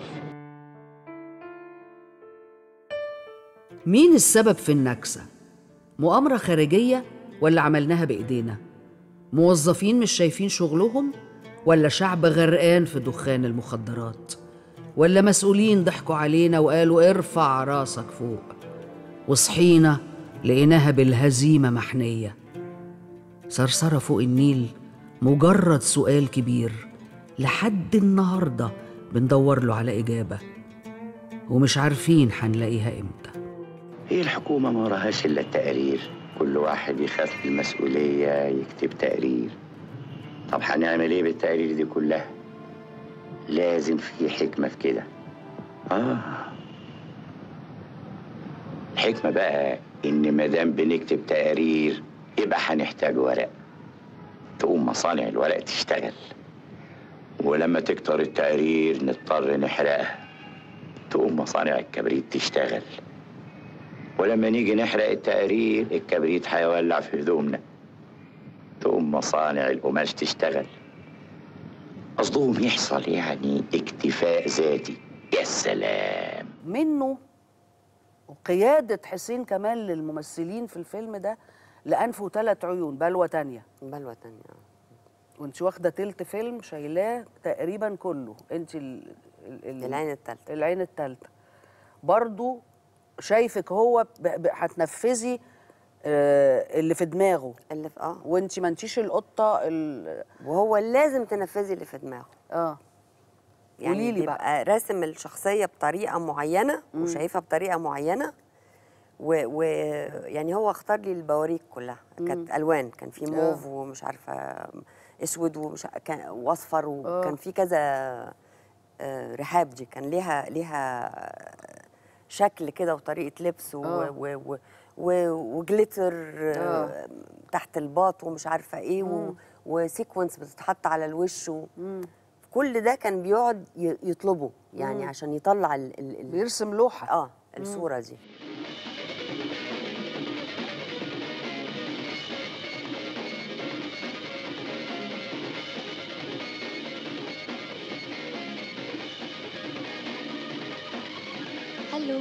مين السبب في النكسة؟ مؤامرة خارجية ولا عملناها بإيدينا؟ موظفين مش شايفين شغلهم ولا شعب غرقان في دخان المخدرات؟ ولا مسؤولين ضحكوا علينا وقالوا ارفع راسك فوق وصحينا لقيناها بالهزيمة محنية صرصرة فوق النيل مجرد سؤال كبير لحد النهاردة بندور له على إجابة ومش عارفين هنلاقيها إمتى هي الحكومة ما وراهاش إلا التقارير كل واحد يخاف المسؤولية يكتب تقرير طب هنعمل إيه بالتقارير دي كلها؟ لازم في حكمة في كده آه الحكمة بقى إن مادام بنكتب تقارير يبقى هنحتاج ورق تقوم مصانع الورق تشتغل ولما تكتر التقارير نضطر نحرقها تقوم مصانع الكبريت تشتغل ولما نيجي نحرق التقارير الكبريت هيولع في هدومنا تقوم مصانع القماش تشتغل قصدهم يحصل يعني اكتفاء ذاتي يا سلام منه وقيادة حسين كمال للممثلين في الفيلم ده لأنف وثلاث عيون بلوى تانية بلوى تانية وانت واخدة تلت فيلم شايلاه تقريبا كله انت ال... ال... ال... العين التالتة العين التالتة برضو شايفك هو ب... ب... هتنفذي آه اللي في دماغه اللي في اه وانت ما انتيش القطة ال... وهو لازم تنفذي اللي في دماغه اه يعني قوليلي بقى. بقى راسم الشخصيه بطريقه معينه مم. وشايفها بطريقه معينه و, و يعني هو اختار لي البواريك كلها كانت الوان كان في موف ومش عارفه اسود ومش ع- كان واصفر وكان في كذا آه، رحاب دي كان ليها ليها شكل كده وطريقه لبس و آه. و و و وجليتر آه، آه. تحت الباط ومش عارفه ايه و مم. وسيكونس بتتحط على الوش و مم. كل ده كان بيقعد ي- يطلبه يعني مم. عشان يطلع ال ال ال بيرسم لوحة اه الصوره دي هلو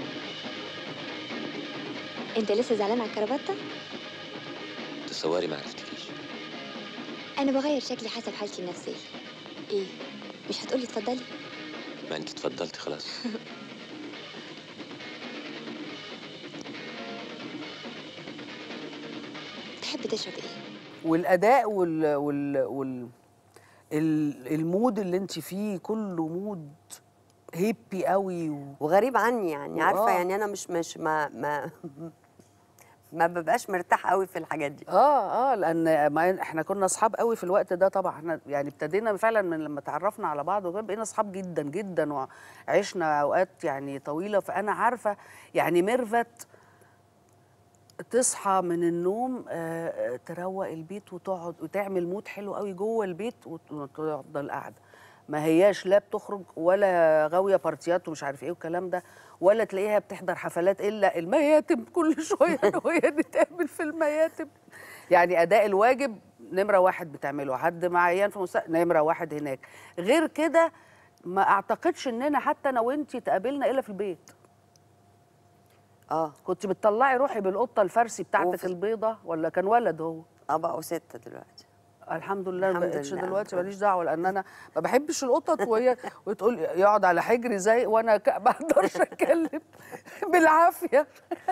انت لسه زعلان على الكرافته تصوري ما عرفتكيش انا بغير شكلي حسب حالتي النفسيه ايه مش هتقولي اتفضلي ما انت اتفضلتي خلاص تحب تشرب ايه والاداء وال وال وال ال- المود اللي انت فيه كله مود هيبي قوي و... وغريب عني يعني عارفه آه. يعني انا مش مش ما ما ما ببقاش مرتاح قوي في الحاجات دي اه اه لان ما احنا كنا اصحاب قوي في الوقت ده طبعا احنا يعني ابتدينا فعلا من لما تعرفنا على بعض وكده بقينا اصحاب جدا جدا وعشنا اوقات يعني طويله فانا عارفه يعني ميرفت تصحى من النوم آه، آه، تروق البيت وتقعد وتعمل مود حلو قوي جوه البيت وت- وتفضل قاعده ما هياش لا بتخرج ولا غاويه بارتيات ومش عارف ايه والكلام ده ولا تلاقيها بتحضر حفلات الا المياتم كل شويه انا وهي نتقابل في المياتم يعني اداء الواجب نمره واحد بتعمله حد مع عيان في مستشفى نمره واحد هناك غير كده ما اعتقدش اننا حتى انا وانتي تقابلنا الا في البيت اه كنت بتطلعي روحي بالقطه الفرسي بتاعتك وفي- البيضه ولا كان ولد هو اه بقوا ستة دلوقتي الحمد لله ما الحمد بقتش لله. دلوقتي ماليش دعوه لان انا ما بحبش القطط وهي وتقول يقعد على حجري زي وانا ك- ما اقدرش اتكلم بالعافيه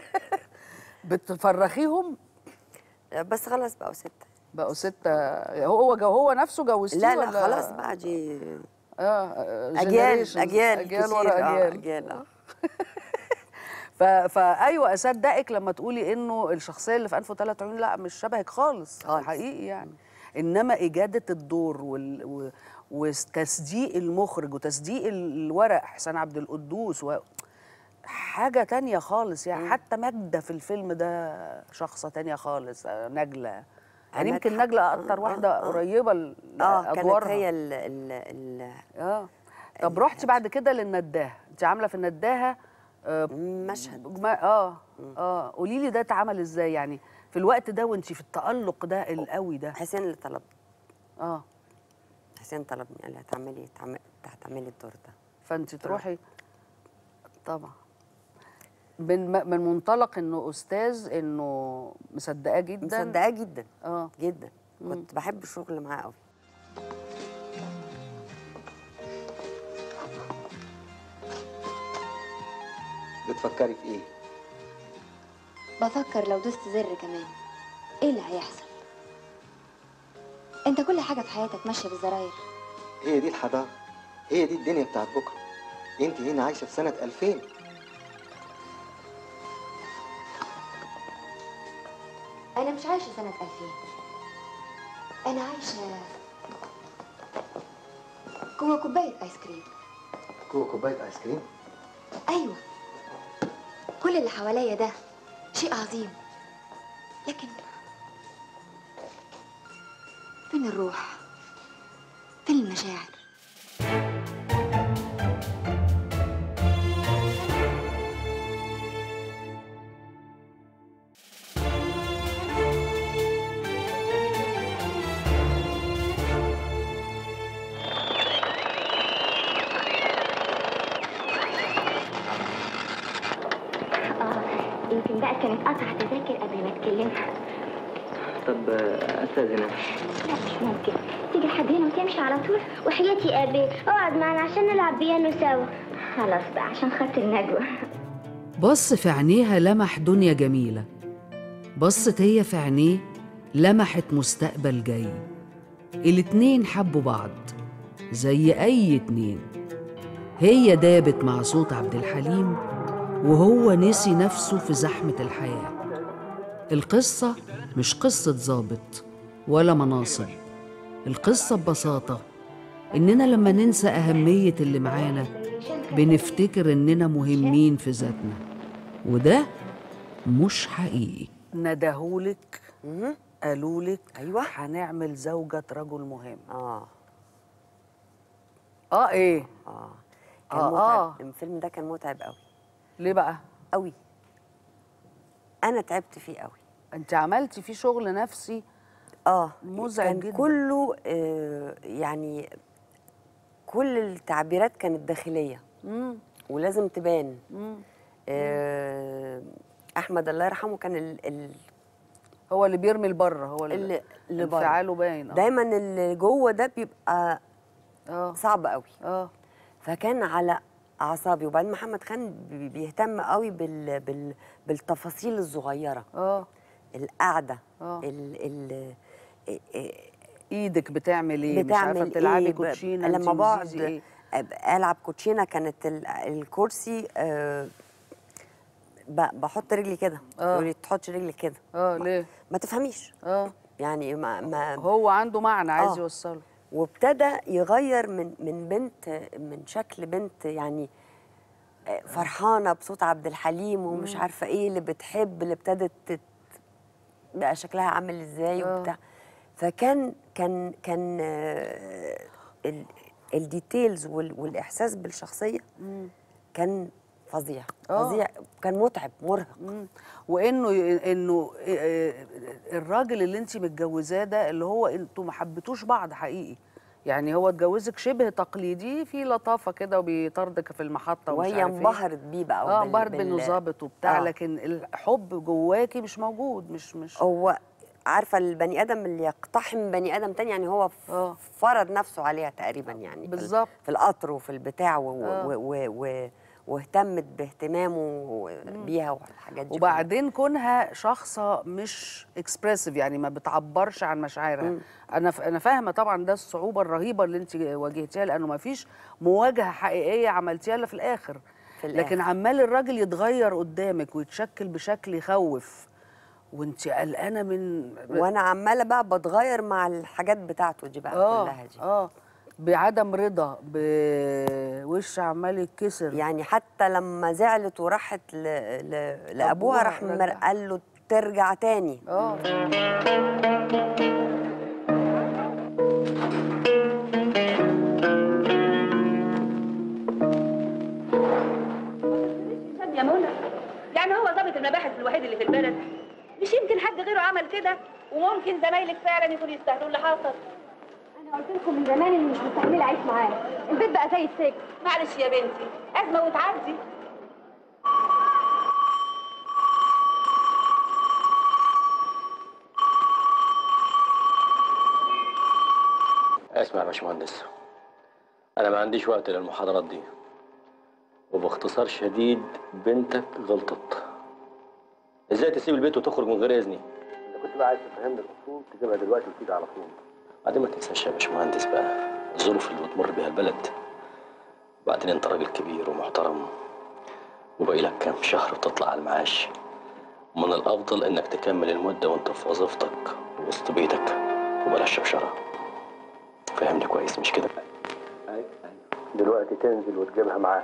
بتفرخيهم بس خلاص بقوا ستة بقوا ستة هو جو هو نفسه جوزتيه لا لا ولا خلاص بقى دي اه اجيال generations، اجيال اجيال كتير، ورا آه، اجيال اجيال آه. ف... فايوه اصدقك لما تقولي انه الشخصيه اللي في انف وثلاث عيون لا مش شبهك خالص خالص. حقيقي يعني انما اجاده الدور وال... و... وتصديق المخرج وتصديق الورق حسين عبد القدوس و... حاجة تانية خالص يعني حتى ماجدة في الفيلم ده شخصة تانية خالص آه، نجلة يعني عماد يمكن حق. نجلة آه، أكتر آه، واحدة آه. قريبة اه كانت لأدوارها هي ال ال ال اه طب رحتي بعد كده للنداهه انت عامله في النداهه آه مشهد ما اه اه قولي لي ده اتعمل ازاي يعني في الوقت ده وانت في التالق ده القوي ده حسين اللي طلب اه حسين طلبني قال لي هتعملي هتعملي هتعملي الدور ده فانت تروحي طبعا من م- من منطلق انه استاذ انه مصدقاه جدا مصدقاه جدا اه جدا كنت بحب الشغل معاه قوي بتفكري في ايه؟ بفكر لو دوست زر كمان ايه اللي هيحصل انت كل حاجة في حياتك ماشية بالزراير هي دي الحضارة هي دي الدنيا بتاعت بكرة انت هنا عايشة في سنة 2000 انا مش عايشة سنة 2000 انا عايشة جوه كوباية ايس كريم جوه كوباية ايس كريم ايوه كل اللي حواليا ده شيء عظيم لكن فين الروح فين المشاعر يمكن بقى كانت قطع تذاكر قبل ما تكلمها طب استاذنك لا مش ممكن تيجي لحد هنا وتمشي على طول وحياتي يا ابي اقعد معنا عشان نلعب بيانو سوا خلاص بقى عشان خاطر نجوى بص في عينيها لمح دنيا جميلة بصت هي في عينيه لمحت مستقبل جاي الاتنين حبوا بعض زي أي اتنين هي دابت مع صوت عبد الحليم وهو نسي نفسه في زحمة الحياة القصة مش قصة ظابط ولا مناصب القصة ببساطة إننا لما ننسى أهمية اللي معانا بنفتكر إننا مهمين في ذاتنا وده مش حقيقي ندهولك قالولك ايوه هنعمل زوجة رجل مهم اه اه ايه اه كان آه، متعب آه. الفيلم ده كان متعب قوي ليه بقى قوي انا تعبت فيه قوي انت عملتي فيه شغل نفسي اه مزعج كان جدا. كله آه يعني كل التعبيرات كانت داخليه مم. ولازم تبان مم. آه احمد الله يرحمه كان ال ال هو اللي بيرمي لبره هو اللي, اللي, اللي بره. انفعاله باين آه. دايما اللي جوه ده بيبقى اه صعب قوي اه فكان على اعصابي وبعدين محمد خان بي- بيهتم قوي بال بال بالتفاصيل الصغيره اه القعده آه. ال ال إيه- ايدك بتعمل ايه مش عارفه بتعمل بتلعبي إيه؟ ب- كوتشينه لما انتي بقعد وزيزي ايه أب- العب كوتشينه كانت ال- الكرسي آه، ب- بحط رجلي كده آه. يقول لي تحطش رجلي كده اه ليه ما تفهميش اه يعني ما, ما هو عنده معنى عايز آه. يوصله وابتدى يغير من من بنت من شكل بنت يعني آه، فرحانه بصوت عبد الحليم ومش مم. عارفه ايه اللي بتحب اللي ابتدت تت- بقى شكلها عامل ازاي آه. وبتاع فكان كان كان آه، ال- الديتيلز وال- والاحساس بالشخصيه مم. كان فظيع آه. فظيع كان متعب مرهق مم. وانه انه آه، الراجل اللي انت متجوزاه ده اللي هو انتوا ما حبيتوش بعض حقيقي يعني هو اتجوزك شبه تقليدي في لطافه كده وبيطاردك في المحطه ومش وهي عارف إيه. انبهرت بيه بقى اه وبال- انبهرت بال- بانه ظابط وبتاع آه. لكن الحب جواكي مش موجود مش مش هو عارفه البني ادم اللي يقتحم بني ادم تاني يعني هو ف- فرض نفسه عليها تقريبا يعني في ال- بالظبط. في القطر وفي البتاع و- آه. و- و- و- واهتمت باهتمامه بيها والحاجات دي وبعدين كونها شخصة مش اكسبريسيف يعني ما بتعبرش عن مشاعرها انا ف... انا فاهمه طبعا ده الصعوبه الرهيبه اللي انت واجهتيها لانه ما فيش مواجهه حقيقيه عملتيها الا في الاخر في الآخر. لكن عمال الراجل يتغير قدامك ويتشكل بشكل يخوف وانت قلقانه من وانا عماله بقى بتغير مع الحاجات بتاعته دي بقى اه كلها دي اه بعدم رضا بوش عمال يتكسر يعني حتى لما زعلت وراحت ل... ل... لابوها أبوها راح مر... رجع. قال له ترجع تاني اه يا منى يعني هو ضابط المباحث الوحيد اللي في البلد مش يمكن حد غيره عمل كده وممكن زمايلك فعلا يكونوا يستاهلوا اللي حصل انا قلت لكم من زمان اني مش مستحمله اعيش معاه البيت بقى زي السجن معلش يا بنتي ازمه وتعدي اسمع يا باشمهندس انا ما عنديش وقت للمحاضرات دي وباختصار شديد بنتك غلطت ازاي تسيب البيت وتخرج من غير اذني انت كنت بقى عايز تفهمني الاصول تجيبها دلوقتي وتيجي على طول بعدين ما تنساش يا باشمهندس بقى الظروف اللي بتمر بيها البلد وبعدين انت راجل كبير ومحترم وباقي لك كام شهر وتطلع على المعاش من الافضل انك تكمل المده وانت في وظيفتك وسط بيتك وبلاش شوشره فهمني كويس مش كده دلوقتي تنزل وتجيبها معاك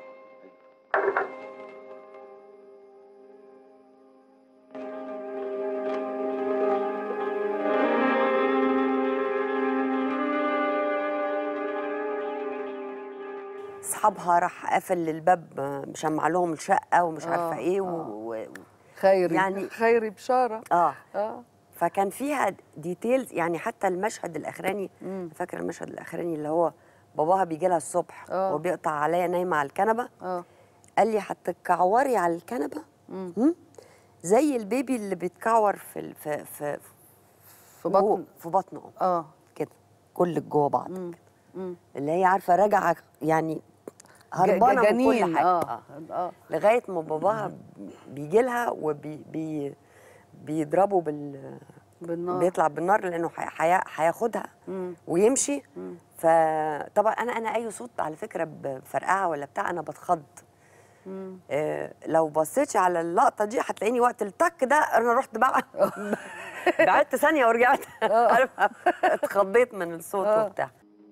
اصحابها راح قافل الباب مشمع لهم الشقه ومش عارفه آه، ايه و... و... خيري يعني خيري بشاره اه اه فكان فيها ديتيلز يعني حتى المشهد الاخراني فاكره المشهد الاخراني اللي هو باباها بيجي لها الصبح آه. وبيقطع عليا نايمه على الكنبه اه قال لي هتتكعوري على الكنبه مم. زي البيبي اللي بيتكعور في ال- في في في بطن في بطن امه اه كده كلك جوه بعض مم. مم. اللي هي عارفه راجعه يعني هربانه من كل جنين، حاجه آه. آه. لغايه ما باباها بيجي لها وبي بي بيضربه بال بالنار بيطلع بالنار لانه حي- حي- هياخدها مم. ويمشي مم. فطبعا انا انا اي صوت على فكره بفرقعه ولا بتاع انا بتخض مم. آه لو بصيتي على اللقطه دي هتلاقيني وقت التك ده انا رحت بقى بعدت ثانيه ورجعت عارفة؟ اتخضيت من الصوت آه. وبتاع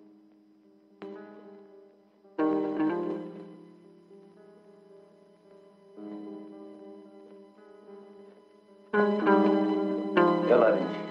يلا يا بنتي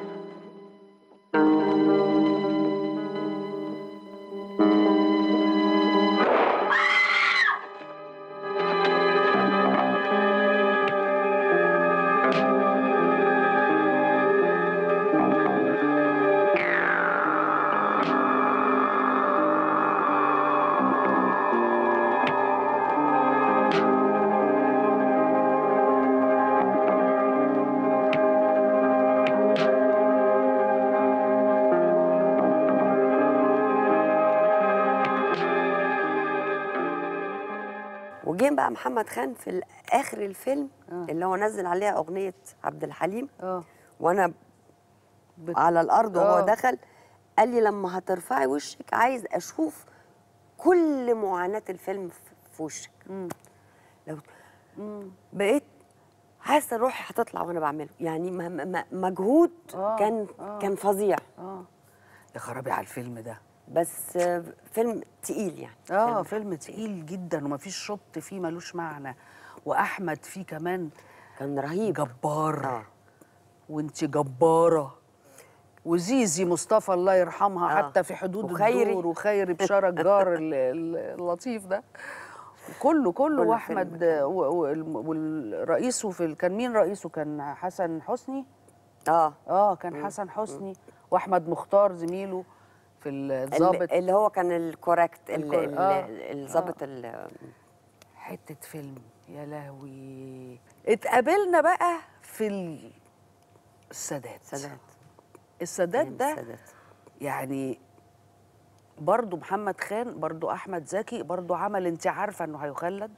وجه بقى محمد خان في اخر الفيلم آه. اللي هو نزل عليها اغنيه عبد الحليم اه وانا بت- على الارض وهو آه. دخل قال لي لما هترفعي وشك عايز اشوف كل معاناه الفيلم في- في وشك مم. لو مم. بقيت حاسه روحي هتطلع وانا بعمله يعني م- م- مجهود آه، كان آه. كان فظيع اه يا خرابي على الفيلم ده بس آه، فيلم تقيل يعني اه فيلم تقيل جدا ومفيش شط فيه ملوش معنى واحمد فيه كمان كان رهيب جبار آه. وانت جباره وزيزي مصطفى الله يرحمها آه. حتى في حدود وخيري. الدور وخيري بشاره الجار ال- ال- اللطيف ده كله كله كل واحمد فيلم و- و- والرئيسه في ال- كان مين رئيسه كان حسن حسني اه اه كان حسن حسني واحمد مختار زميله في الضابط اللي, اللي هو كان الكوركت ال- الكور- ال- آه. الضابط ال- حته فيلم يا لهوي اتقابلنا بقى في ال- السادات السادات السادات فيلم ده السادات. يعني برضو محمد خان برضو احمد زكي برضو عمل انت عارفه انه هيخلد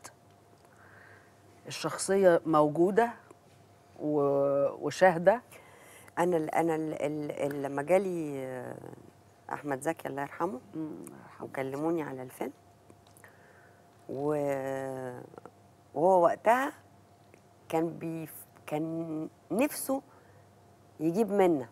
الشخصيه موجوده و... وشاهده انا ال انا ال ال لما جالي آه، احمد زكي الله يرحمه وكلموني على الفيلم و... وهو وقتها كان بي كان نفسه يجيب منا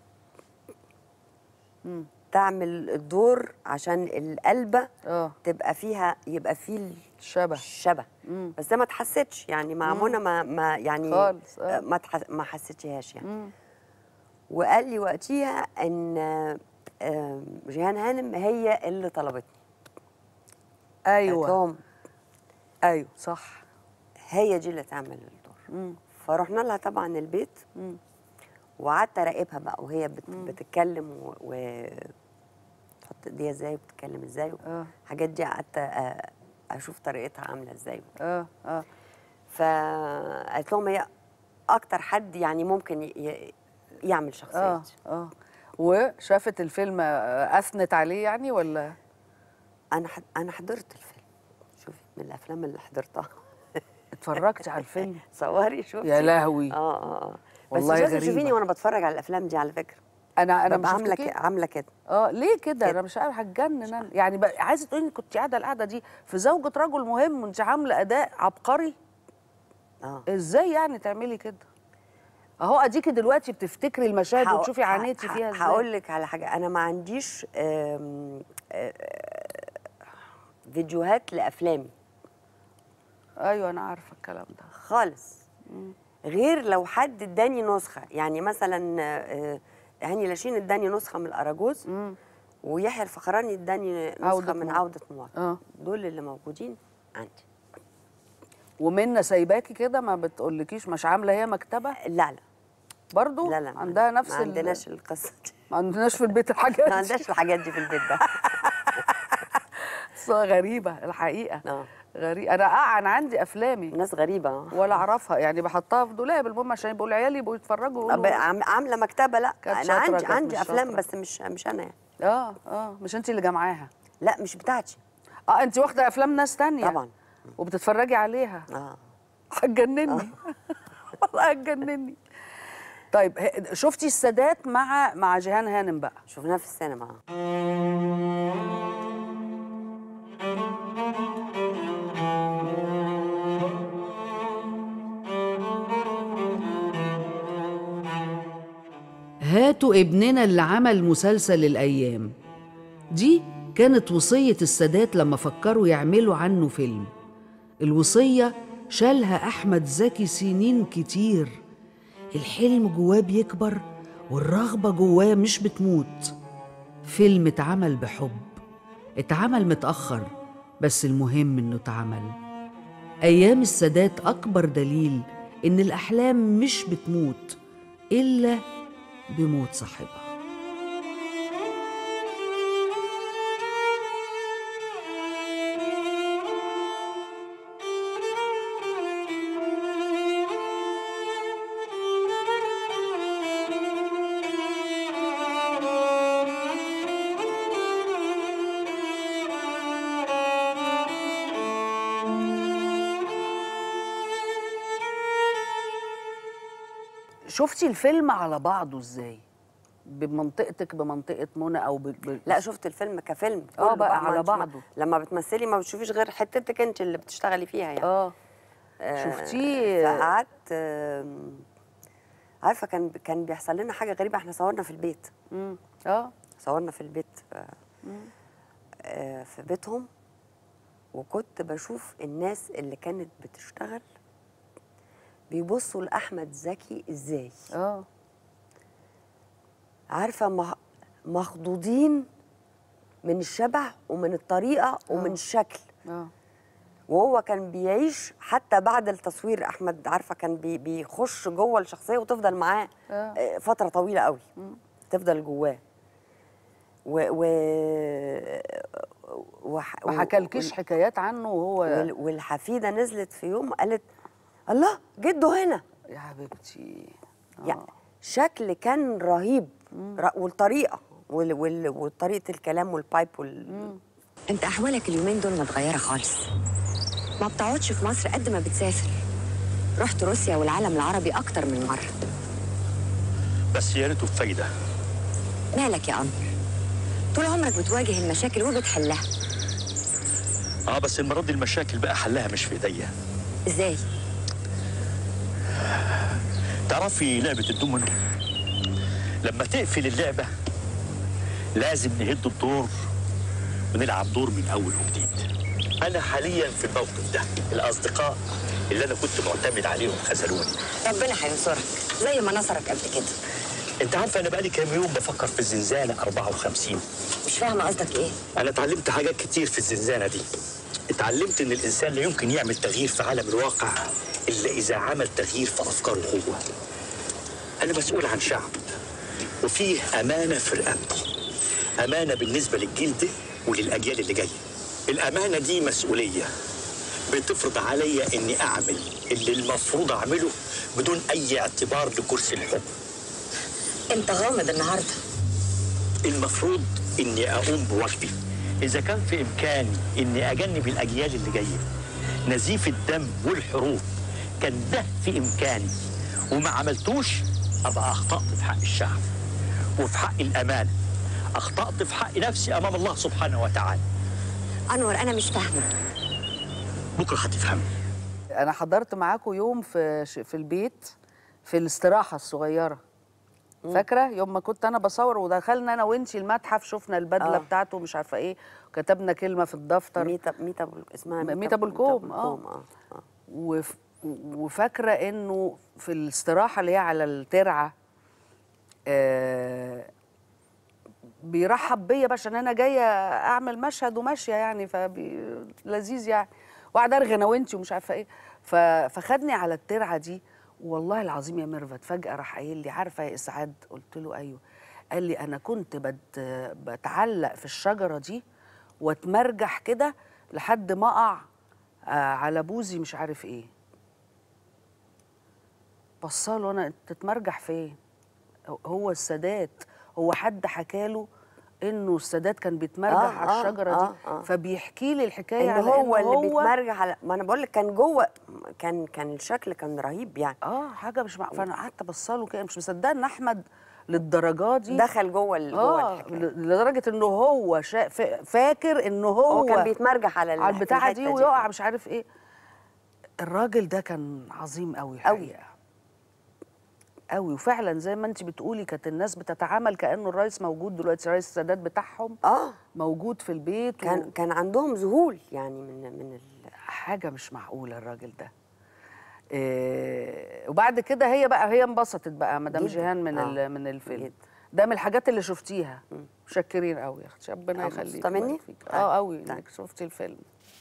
تعمل الدور عشان القلبه اه تبقى فيها يبقى فيه الشبه الشبه بس ده ما اتحسدش يعني مع مم. منى ما ما يعني خالص، آه. آه، ما تح... ما حسيتهاش يعني وقال لي وقتها ان آه، جيهان هانم هي اللي طلبتني ايوه قالت لهم ايوه صح هي دي اللي تعمل الدور مم. فرحنا لها طبعا البيت مم. وقعدت اراقبها بقى وهي بت... بتتكلم و, و... تحط ايديها ازاي وبتتكلم ازاي اه الحاجات دي قعدت أ- اشوف طريقتها عامله ازاي اه اه فقالت لهم هي اكتر حد يعني ممكن ي... ي... يعمل شخصيه اه اه وشافت الفيلم آه، اثنت عليه يعني ولا انا حد... انا حضرت الفيلم شوفي من الافلام اللي حضرتها اتفرجتي على الفيلم صوري شوفي يا لهوي. اه اه اه بس والله مش لازم غريبة. تشوفيني وانا بتفرج على الافلام دي على فكره انا انا ببقى مش عامله شفتكي؟ كده عامله كده اه ليه كده انا مش عارفه هتجنن انا يعني بقى عايزه تقولي انك كنت قاعده القعده دي في زوجة رجل مهم وانت عامله اداء عبقري اه ازاي يعني تعملي كده اهو اديكي دلوقتي بتفتكري المشاهد هقو- وتشوفي عانيتي ه- فيها ازاي هقول لك على حاجه انا ما عنديش آم، آه، فيديوهات لافلامي ايوه انا عارفه الكلام ده خالص غير لو حد اداني نسخه يعني مثلا آه، هاني لاشين اداني نسخه من الاراجوز ويحيى الفخراني اداني نسخه عودة من مواطن. عوده مواطن اه دول اللي موجودين عندي ومنى سايباكي كده ما بتقولكيش مش عامله هي مكتبه لا لا برضو لا لا ما- عندها نفس ما ال- عندناش القصه دي ما عندناش في البيت الحاجات ما دي. عندناش الحاجات دي في البيت ده بس غريبه الحقيقه اه غريبه انا اه انا عندي افلامي ناس غريبه اه ولا اعرفها يعني بحطها في دولاب المهم عشان يبقوا العيال يبقوا يتفرجوا أب- ويقولوا عام- عامله مكتبه لا كانت انا شاطرة، عندي كانت عندي مش افلام شاطرة. بس مش مش انا يعني اه اه مش انت اللي جمعاها لا مش بتاعتي اه انت واخده افلام ناس تانية طبعا وبتتفرجي عليها اه هتجنني والله هتجنني طيب ه- شفتي السادات مع مع جيهان هانم بقى شفناها في السينما هاتوا ابننا اللي عمل مسلسل الأيام دي كانت وصية السادات لما فكروا يعملوا عنه فيلم الوصية شالها أحمد زكي سنين كتير الحلم جواه بيكبر والرغبة جواه مش بتموت فيلم اتعمل بحب اتعمل متأخر بس المهم إنه اتعمل أيام السادات أكبر دليل إن الأحلام مش بتموت إلا بموت صاحبها شفتي الفيلم على بعضه ازاي بمنطقتك بمنطقه منى او ب... ب... لا شفت الفيلم كفيلم اه كله بقى ما على أنت ما- بعضه. لما بتمثلي ما بتشوفيش غير حتتك انت اللي بتشتغلي فيها يعني اه آه، شفتيه؟ فقعدت آم، عارفه كان كان بيحصل لنا حاجه غريبه احنا صورنا في البيت مم. اه صورنا في البيت آه، آه، في بيتهم وكنت بشوف الناس اللي كانت بتشتغل بيبصوا لاحمد زكي ازاي اه عارفه مخ- مخضوضين من الشبع ومن الطريقه ومن الشكل اه وهو كان بيعيش حتى بعد التصوير احمد عارفه كان بي بيخش جوه الشخصيه وتفضل معاه آه. آه، فتره طويله قوي تفضل جواه و, و... وح... ما حكالكيش حكايات عنه وهو وال... والحفيده نزلت في يوم قالت الله جده هنا يا حبيبتي يعني شكل كان رهيب ر... والطريقه وال... وال... وطريقه الكلام والبايب وال... انت احوالك اليومين دول متغيره خالص ما بتقعدش في مصر قد ما بتسافر رحت روسيا والعالم العربي اكتر من مره بس يا ريته بفايده مالك يا قمر طول عمرك بتواجه المشاكل وبتحلها اه بس المره دي المشاكل بقى حلها مش في ايديا ازاي تعرفي لعبه الدومينو لما تقفل اللعبه لازم نهد الدور ونلعب دور من اول وجديد انا حاليا في الموقف ده الاصدقاء اللي انا كنت معتمد عليهم خذلوني ربنا هينصرك زي ما نصرك قبل كده انت عارفه انا بقالي كام يوم بفكر في الزنزانه 54 مش فاهمه قصدك ايه انا اتعلمت حاجات كتير في الزنزانه دي اتعلمت ان الانسان لا يمكن يعمل تغيير في عالم الواقع الا اذا عمل تغيير في افكاره هو انا مسؤول عن شعب وفيه امانه في رقبتي امانه بالنسبه للجيل ده وللاجيال اللي جايه الامانه دي مسؤوليه بتفرض عليا اني اعمل اللي المفروض اعمله بدون اي اعتبار لكرسي الحكم انت غامض النهارده المفروض اني اقوم بواجبي اذا كان في امكاني اني اجنب الاجيال اللي جايه نزيف الدم والحروب كان ده في امكاني وما عملتوش ابقى اخطات في حق الشعب وفي حق الامانه اخطات في حق نفسي امام الله سبحانه وتعالى انور انا مش فاهمه بكره هتفهمي انا حضرت معاكم يوم في ش- في البيت في الاستراحه الصغيره فاكره يوم ما كنت انا بصور ودخلنا انا وانتي المتحف شفنا البدله آه. آه. بتاعته مش عارفه ايه وكتبنا كلمه في الدفتر ميتا ميتا بل... اسمها ميتا بالكوم اه اه وف... وفاكره انه في الاستراحه اللي هي على الترعه آه بيرحب بيا بقى عشان انا جايه اعمل مشهد وماشيه يعني فلذيذ يعني وقعد ارغي انا وانتي ومش عارفه ايه ف... فخدني على الترعه دي والله العظيم يا ميرفت فجاه راح قايل لي عارفه يا اسعاد قلت له ايوه قال لي انا كنت بت... بتعلق في الشجره دي واتمرجح كده لحد ما اقع آه على بوزي مش عارف ايه بصاله انا تتمرجح فين هو السادات هو حد حكاله انه السادات كان بيتمرجح آه، على آه، الشجره آه، دي آه. فبيحكي لي الحكايه ان على هو إنه اللي بيتمرجح على ما انا بقول لك كان جوه كان كان الشكل كان رهيب يعني اه حاجه مش مع... فانا قعدت ابصله كده مش مصدقه ان احمد للدرجه دي دخل جوه ال- جوه اه الحكاية. ل- لدرجه انه هو شا... فا- فاكر انه هو هو كان بيتمرجح على ال- على البتاعه الحتة دي دي. ويقع مش عارف ايه الراجل ده كان عظيم قوي الحقيقه قوي وفعلا زي ما انت بتقولي كانت الناس بتتعامل كانه الرئيس موجود دلوقتي رئيس السادات بتاعهم اه موجود في البيت كان كان عندهم ذهول يعني من من ال... حاجه مش معقوله الراجل ده إيه وبعد كده هي بقى هي انبسطت بقى مدام جداً. جيهان من آه. ال- من الفيلم ده من الحاجات اللي شفتيها متشكرين قوي يا اختي ربنا آه، يخليك مبسوطة مني؟ ويبارك فيك. اه قوي انك شفتي الفيلم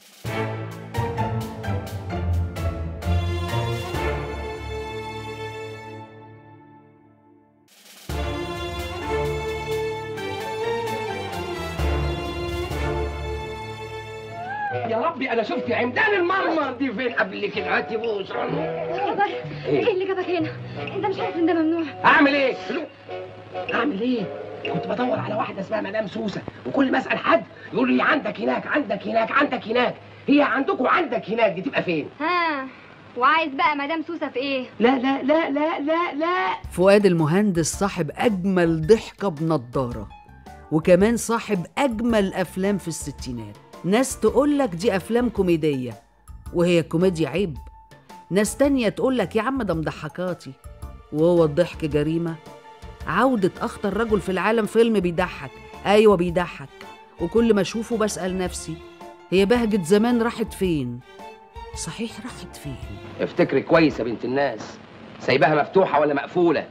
يا ربي انا شفت عمدان المرمر دي فين قبل كده هاتي بوس خبر ايه اللي جابك هنا؟ انت مش عارف ان ده ممنوع اعمل ايه اعمل ايه كنت بدور على واحده اسمها مدام سوسه وكل ما اسال حد يقول لي عندك هناك عندك هناك عندك هناك هي عندكم عندك هناك دي تبقى فين ها وعايز بقى مدام سوسه في ايه؟ لا لا لا لا لا لا فؤاد المهندس صاحب أجمل ضحكة بنضارة وكمان صاحب أجمل أفلام في الستينات ناس تقولك دي أفلام كوميدية وهي الكوميديا عيب ناس تانية تقولك يا عم ده مضحكاتي وهو الضحك جريمة عودة أخطر رجل في العالم فيلم بيضحك أيوة بيضحك وكل ما أشوفه بسأل نفسي هي بهجة زمان راحت فين صحيح راحت فين افتكري كويس يا بنت الناس سايباها مفتوحه ولا مقفوله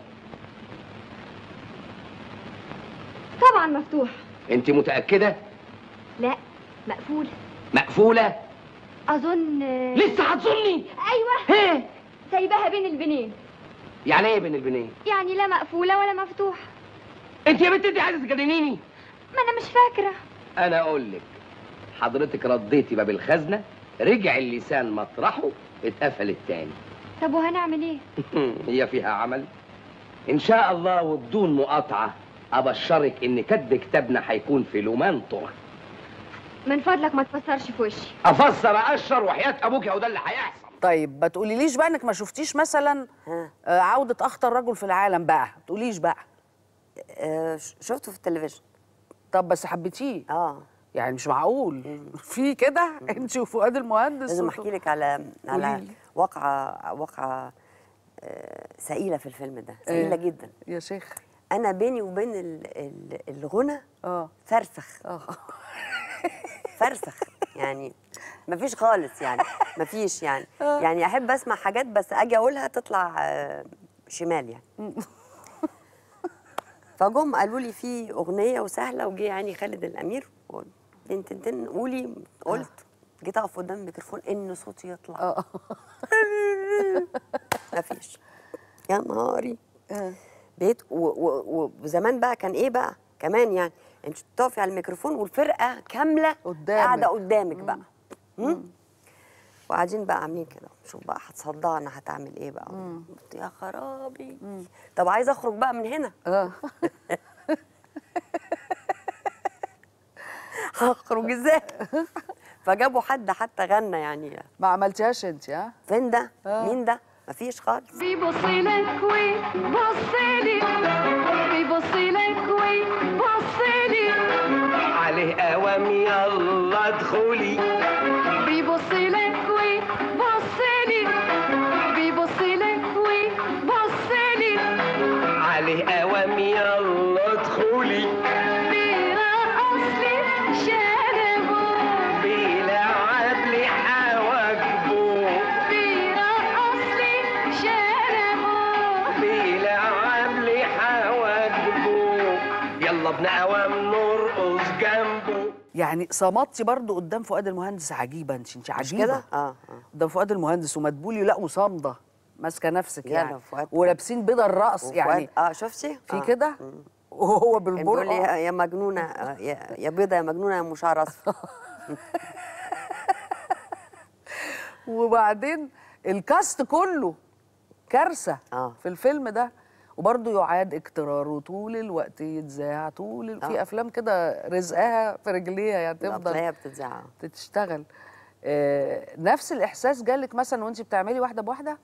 طبعا مفتوح انت متاكده لا مقفول مقفوله اظن لسه هتظني ايوه ايه سايباها بين البنين يعني ايه بين البنين يعني لا مقفوله ولا مفتوح انت يا بنت انت عايزه تجننيني ما انا مش فاكره انا اقول لك حضرتك رديتي باب الخزنه رجع اللسان مطرحه اتقفل التاني طب وهنعمل ايه هي فيها عمل ان شاء الله وبدون مقاطعه ابشرك ان كتب كتابنا هيكون في لومان طرح من فضلك ما تفسرش في وشي افسر اقشر وحياه ابوك وده اللي هيحصل طيب ما تقوليليش بقى انك ما شفتيش مثلا آه، عودة اخطر رجل في العالم بقى ما تقوليش بقى آه شفته في التلفزيون طب بس حبيتيه اه يعني مش معقول في كده انت وفؤاد المهندس لازم وت- احكي لك على على قوليلي. واقعه واقعه آه، سئيله في الفيلم ده سئيله إيه؟ جدا يا شيخ انا بيني وبين ال- ال- الغنى اه فرسخ فرسخ يعني مفيش خالص يعني مفيش يعني آه. يعني احب اسمع حاجات بس اجي اقولها تطلع آه، شمال يعني فجم قالوا لي في اغنيه وسهله وجه يعني خالد الامير تن تن تن قولي قلت جيت اقف قدام الميكروفون ان صوتي يطلع مفيش يا نهاري بقيت و- و- وزمان بقى كان ايه بقى كمان يعني انت بتقفي على الميكروفون والفرقه كامله قدامك. قاعده قدامك بقى مم؟ وقاعدين بقى عاملين كده شوف بقى هتصدعنا هتعمل ايه بقى قلت يا خرابي طب عايزه اخرج بقى من هنا اه هخرج ازاي فجابوا حد حتى غنى يعني ما عملتيهاش انت ها فين ده مين ده مفيش خالص بيبصي لك ويبصي لي بيبصي لك ويبصي لي عليه قوام يلا ادخلي بيبصي لك ويبصي لي بيبصي لك ويبصي لي عليه قوام يلا ادخلي بيرقص لي شنبه بيلعب لي حواجبه بيرقص لي شنبه بيلعب لي حواجبه يلا ابن قوام نرقص جنبه يعني صمتي برضو قدام فؤاد المهندس عجيبه انت انت عجيبه كده؟ اه اه قدام فؤاد المهندس ومدبولي لا وصامده ماسكه نفسك يلا يعني فؤاد. ولابسين بيضه الرقص وفؤاد- يعني اه شفتي في آه. كده وهو كان بيقول لي بالبرقع يا يا مجنونه آه، يا يا بيضه يا مجنونه يا ام شعر اصفر وبعدين الكاست كله كارثه آه. في الفيلم ده وبرضه يعاد اكتراره طول الوقت يتذاع طول ال... في آه. افلام كده رزقها في رجليها يعني تلاقيها تفضل بتتذاع تشتغل آه نفس الاحساس جالك مثلا وانت بتعملي واحده بواحده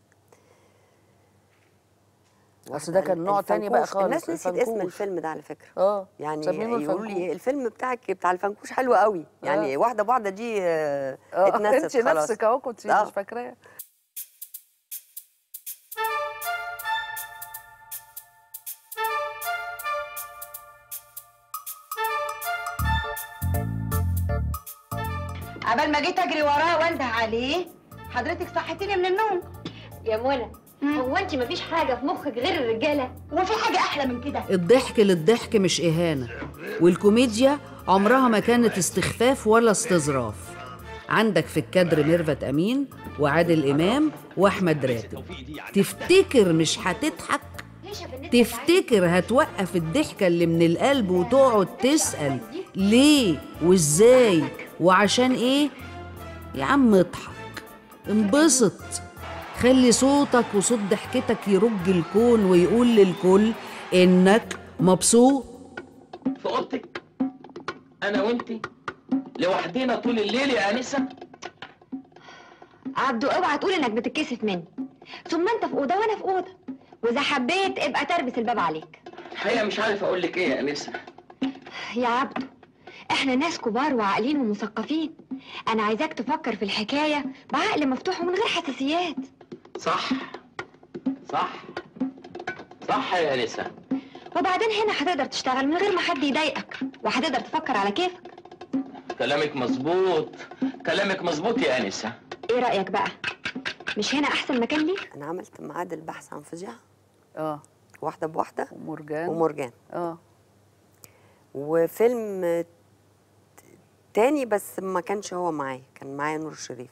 اصل ده كان نوع تاني بقى الفنكوش. خالص الناس نسيت اسم الفنكوش. الفيلم ده على فكره اه يعني مسمينه يقولوا الفنكوش. لي الفيلم بتاعك بتاع الفنكوش حلو قوي يعني آه. واحده بواحده دي آه، اه اتنست انت خلاص نفسك اهو كنت آه. مش فاكراها عبال ما جيت اجري وراه وانده عليه حضرتك صحتيني من النوم يا منى هو انت مفيش حاجه في مخك غير الرجاله وفي حاجه احلى من كده الضحك للضحك مش إهانة والكوميديا عمرها ما كانت استخفاف ولا استظراف عندك في الكادر ميرفت أمين وعادل إمام وأحمد راتب تفتكر مش هتضحك تفتكر هتوقف الضحكة اللي من القلب وتقعد تسأل ليه وإزاي وعشان إيه يا عم اضحك انبسط خلي صوتك وصوت ضحكتك يرج الكون ويقول للكل إنك مبسوط في اوضتك انا وانتي لوحدينا طول الليل يا انسه عبدو اوعى تقول انك بتتكسف مني ثم انت في اوضه وانا في اوضه واذا حبيت ابقى تربس الباب عليك الحقيقه مش عارف اقول لك ايه يا انسه يا عبدو احنا ناس كبار وعاقلين ومثقفين انا عايزاك تفكر في الحكايه بعقل مفتوح ومن غير حساسيات صح صح صح يا انسه وبعدين هنا هتقدر تشتغل من غير ما حد يضايقك وهتقدر تفكر على كيفك كلامك مظبوط كلامك مظبوط يا انسه ايه رايك بقى مش هنا احسن مكان ليك انا عملت معاد البحث عن فظيعه اه واحده بواحده ومرجان ومرجان اه وفيلم ت- تاني بس ما كانش هو معايا كان معايا نور الشريف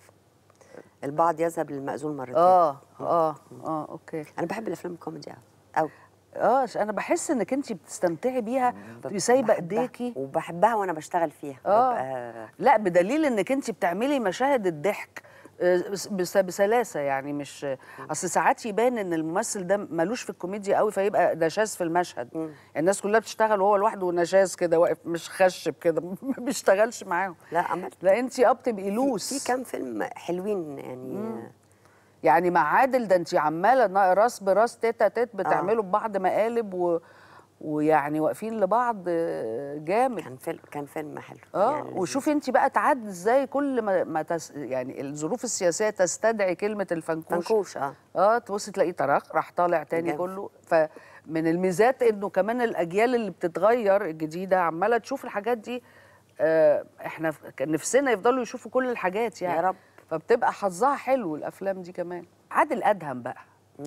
البعض يذهب للمأذون مرتين اه اه اه اوكي انا بحب الافلام الكوميدي قوي قوي اه عشان انا بحس انك انت بتستمتعي بيها بتبقي سايبه بحبها. ايديكي وبحبها وانا بشتغل فيها اه ببقى- لا بدليل انك انت بتعملي مشاهد الضحك آه، بس- بس- بسلاسه يعني مش اصل ساعات يبان ان الممثل ده ملوش في الكوميديا قوي فيبقى نشاز في المشهد يعني الناس كلها بتشتغل وهو لوحده نشاز كده واقف مش خشب كده ما بيشتغلش معاهم لا عملت لا انت اه بتبقي لوس في كام فيلم حلوين يعني يعني مع عادل ده انت عماله نا- راس براس تيتا تيت بتعملوا ببعض مقالب و... ويعني واقفين لبعض آه، جامد كان فيلم كان فيلم حلو اه يعني وشوفي انت بقى تعدي ازاي كل ما, ما تس... يعني الظروف السياسيه تستدعي كلمه الفنكوش فنكوش اه اه تبصي تلاقيه طرق راح طالع تاني جامد. كله فمن الميزات انه كمان الاجيال اللي بتتغير الجديده عماله تشوف الحاجات دي آه احنا ف- كان نفسنا يفضلوا يشوفوا كل الحاجات يعني يا رب. فبتبقى حظها حلو الافلام دي كمان عادل ادهم بقى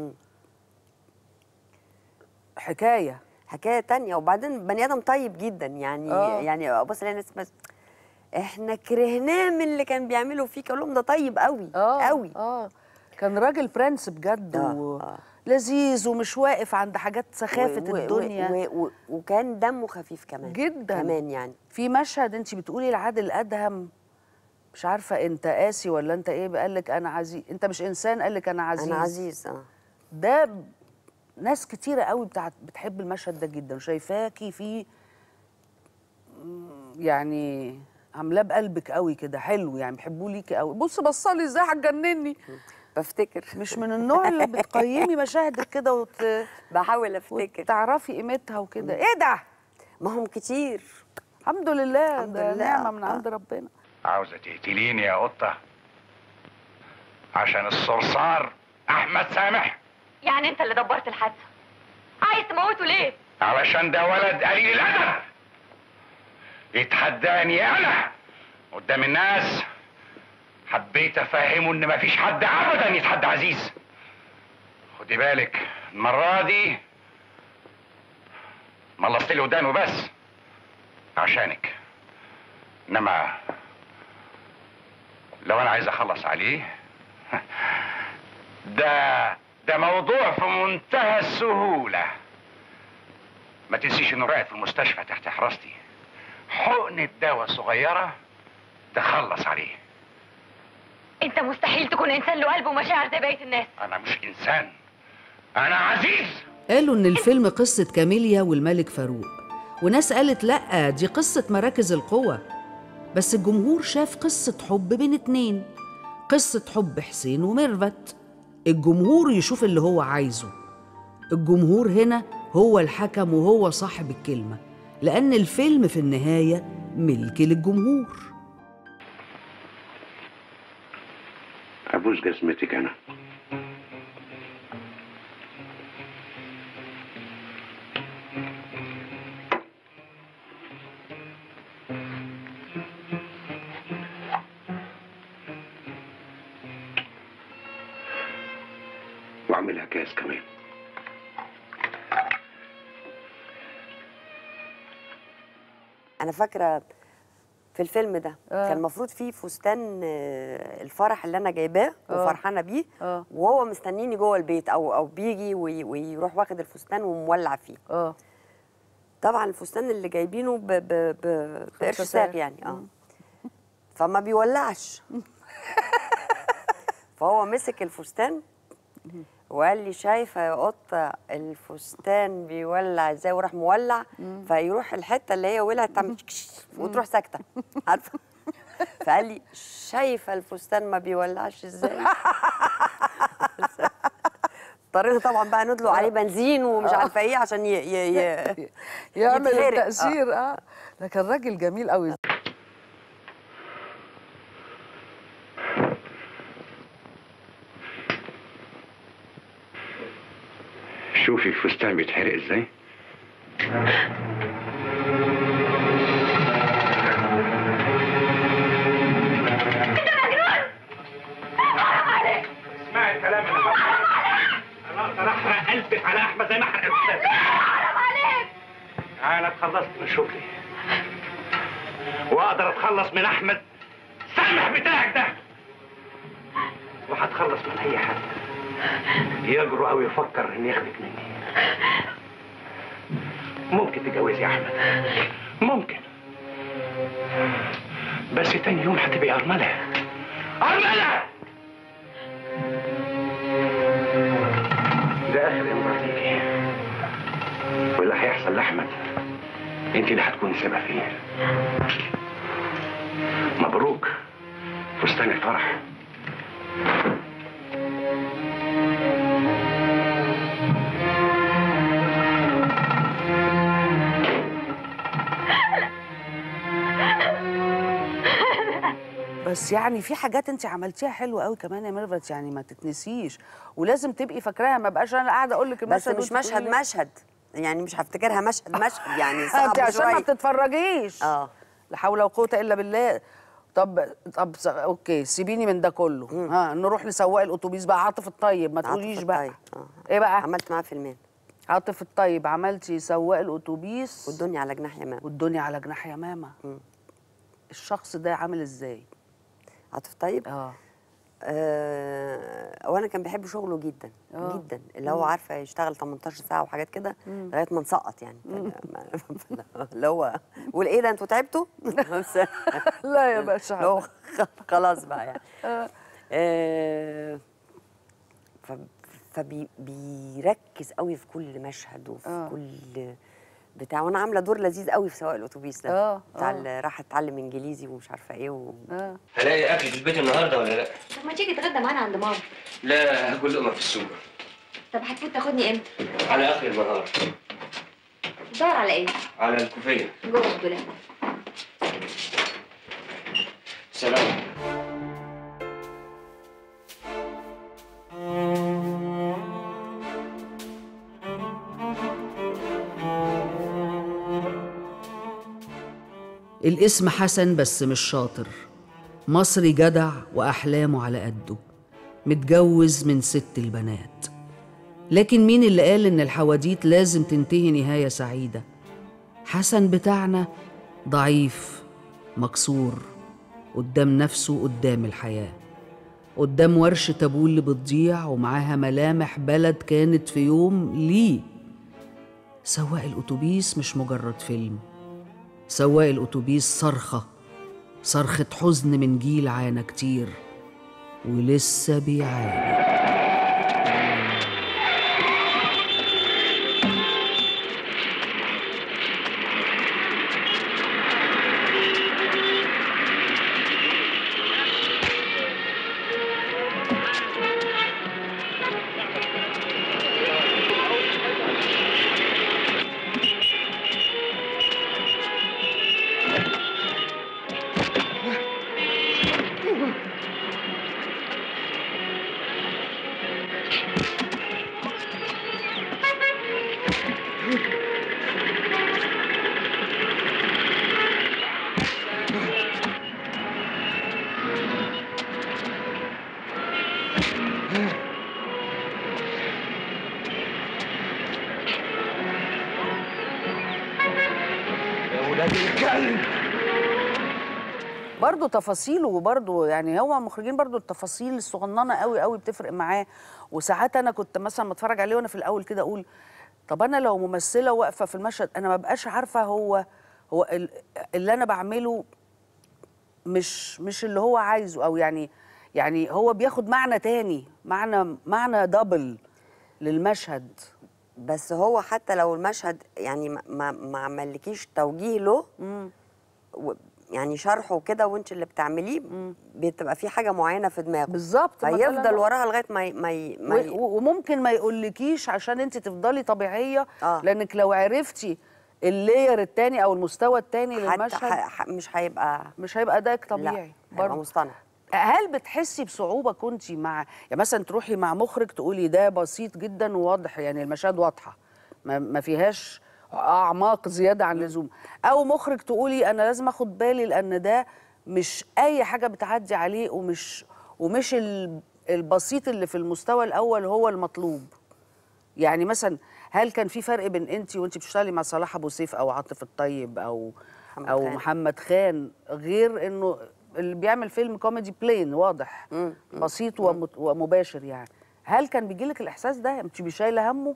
حكايه حكايه تانية وبعدين بني ادم طيب جدا يعني آه. يعني بص الاقي ناس بس احنا كرهناه من اللي كان بيعمله فيك اقول لهم ده طيب قوي اه قوي اه كان راجل برنس بجد و... لذيذ ومش واقف عند حاجات سخافه و- و- الدنيا و- و- وكان دمه خفيف كمان جدا كمان يعني في مشهد انت بتقولي لعادل ادهم مش عارفه انت قاسي ولا انت ايه قال لك انا عزيز انت مش انسان قال لك انا عزيز انا عزيز اه ده ب- ناس كتيره قوي بتاعت بتحب المشهد ده جدا شايفاكي فيه مم، يعني عاملاه بقلبك قوي كده حلو يعني بيحبوه ليكي قوي بص بصلي ازاي هتجنني بفتكر مش من النوع اللي بتقيمي مشاهدك كده وت... بحاول افتكر تعرفي قيمتها وكده ايه ده ما هم كتير الحمد لله الحمد ده لله. نعمه من عند ربنا عاوزة تقتليني يا قطة عشان الصرصار أحمد سامح يعني انت اللي دبرت الحادثه عايز تموته ليه علشان ده ولد قليل الأدب يتحداني أنا قدام الناس حبيت أفهمه إن مفيش حد أبدا يتحدى عزيز خدي بالك المرة دي ملصت لي ودانه بس عشانك إنما لو أنا عايز أخلص عليه ده ده موضوع في منتهى السهولة ما تنسيش انه راقد في المستشفى تحت حراستي حقنة دواء صغيرة تخلص عليه انت مستحيل تكون انسان له قلب ومشاعر زي بقيه الناس انا مش انسان انا عزيز قالوا إن الفيلم قصة كاميليا والملك فاروق وناس قالت لأ دي قصة مراكز القوة بس الجمهور شاف قصة حب بين اتنين قصة حب حسين وميرفت الجمهور يشوف اللي هو عايزه الجمهور هنا هو الحكم وهو صاحب الكلمة لأن الفيلم في النهاية ملك للجمهور ابوس جزمتك انا واعملها كاس كمان انا فاكره في الفيلم ده آه. كان المفروض فيه فستان آه، الفرح اللي انا جايباه آه. وفرحانه بيه اه وهو مستنيني جوه البيت او او بيجي وي- ويروح واخد الفستان ومولع فيه اه طبعا الفستان اللي جايبينه ب ب ب بقرش خمسة ساق ساق. يعني اه فما بيولعش فهو مسك الفستان وقال لي شايفه يا قطه الفستان بيولع ازاي وراح مولع فيروح الحته اللي هي ولعت تعمل كش وتروح ساكته عارفه فقال لي شايفه الفستان ما بيولعش ازاي اضطرينا طبعا بقى ندلق عليه بنزين ومش عارفه ايه عشان ي... ي... ي... يعمل يتحرق. التأثير اه ده كان راجل جميل قوي شوفي الفستان بيتحرق ازاي اسمعي الكلام اللي انا اقدر احرق قلبك على احمد زي ما احرق الفستان انا اتخلصت من شغلي واقدر اتخلص من احمد سامح بتاعك ده وهتخلص من اي حد يجرؤ او يفكر ان ياخدك مني ممكن تتجوزي يا احمد ممكن بس تاني يوم هتبقي ارمله ارمله ده اخر امر ليكي واللي هيحصل لاحمد انت اللي هتكوني سبب فيه مبروك فستان الفرح بس يعني في حاجات انت عملتيها حلوه قوي كمان يا ميرفت يعني ما تتنسيش ولازم تبقي فاكراها ما بقاش انا قاعده اقول لك بس المشهد مش وانت مشهد تقولي- مشهد يعني مش هفتكرها مشهد مشهد يعني انت صعب عشان ما شويه بتتفرجيش اه لا حول ولا قوه الا بالله طب طب س- اوكي سيبيني من ده كله ها نروح لسواق الاتوبيس بقى عاطف الطيب ما عاطف تقوليش بقى الطيب، آه. ايه بقى عملت معاه فيلمين عاطف الطيب عملتي سواق الاتوبيس والدنيا على جناح يمام والدنيا على جناح يمامه الشخص ده عامل ازاي عاطف طيب اه آه وانا كان بيحب شغله جدا آه. جدا اللي هو مم. عارفه يشتغل 18 ساعه وحاجات كده مم. لغايه ما نسقط يعني اللي هو والايه ده انتوا تعبتوا؟ لا يا باشا اللي هو خلاص بقى يعني آه. آه فبيركز قوي في كل مشهد وفي آه. كل بتاع وانا عامله دور لذيذ قوي في سواق الاتوبيس ده آه، بتاع آه. اللي راح اتعلم انجليزي ومش عارفه ايه و... اه هلاقي اكل في البيت النهارده ولا لا؟ طب ما تيجي تتغدى معانا عند ماما لا هاكل لقمه في السوق طب هتفوت تاخدني امتى على اخر النهار دور على ايه على الكوفيه جوه الدولاب سلام الاسم حسن بس مش شاطر مصري جدع وأحلامه على قده متجوز من ست البنات لكن مين اللي قال إن الحواديت لازم تنتهي نهاية سعيدة حسن بتاعنا ضعيف مكسور قدام نفسه قدام الحياة قدام ورشة أبوه اللي بتضيع ومعاها ملامح بلد كانت في يوم ليه سواق الأتوبيس مش مجرد فيلم سواق الأتوبيس صرخة صرخة حزن من جيل عانى كتير ولسه بيعاني يا ولاد الكلب برضه تفاصيله وبرضه يعني هو مخرجين برضه التفاصيل الصغننه قوي قوي بتفرق معاه وساعات انا كنت مثلا بتفرج عليه وانا في الاول كده اقول طب انا لو ممثله واقفه في المشهد انا ما بقاش عارفه هو هو ال- اللي انا بعمله مش مش اللي هو عايزه او يعني يعني هو بياخد معنى تاني معنى معنى دبل للمشهد بس هو حتى لو المشهد يعني ما ما, ما عملكيش توجيه له و يعني شرحه كده وانت اللي بتعمليه بتبقى في حاجه معينه في دماغه بالظبط ما ده اللي فيفضل أنا- وراها لغايه ما ي- ما ي- ما ي- و- وممكن ما يقولكيش عشان انت تفضلي طبيعيه آه. لانك لو عرفتي اللاير التاني او المستوى التاني حتى للمشهد ح- ح- مش هيبقى مش هيبقى ده طبيعي لا هيبقى مصطنع هل بتحسي بصعوبه كنتي مع يعني مثلا تروحي مع مخرج تقولي ده بسيط جدا وواضح يعني المشاهد واضحه ما, ما فيهاش اعماق زياده عن اللزوم او مخرج تقولي انا لازم اخد بالي لان ده مش اي حاجه بتعدي عليه ومش ومش ال- البسيط اللي في المستوى الاول هو المطلوب يعني مثلا هل كان في فرق بين انت وانت بتشتغلي مع صلاح ابو سيف او عاطف الطيب او محمد او خان. محمد خان غير انه اللي بيعمل فيلم كوميدي بلين واضح بسيط ومت- ومباشر يعني هل كان بيجي لك الاحساس ده انت مش شايله همه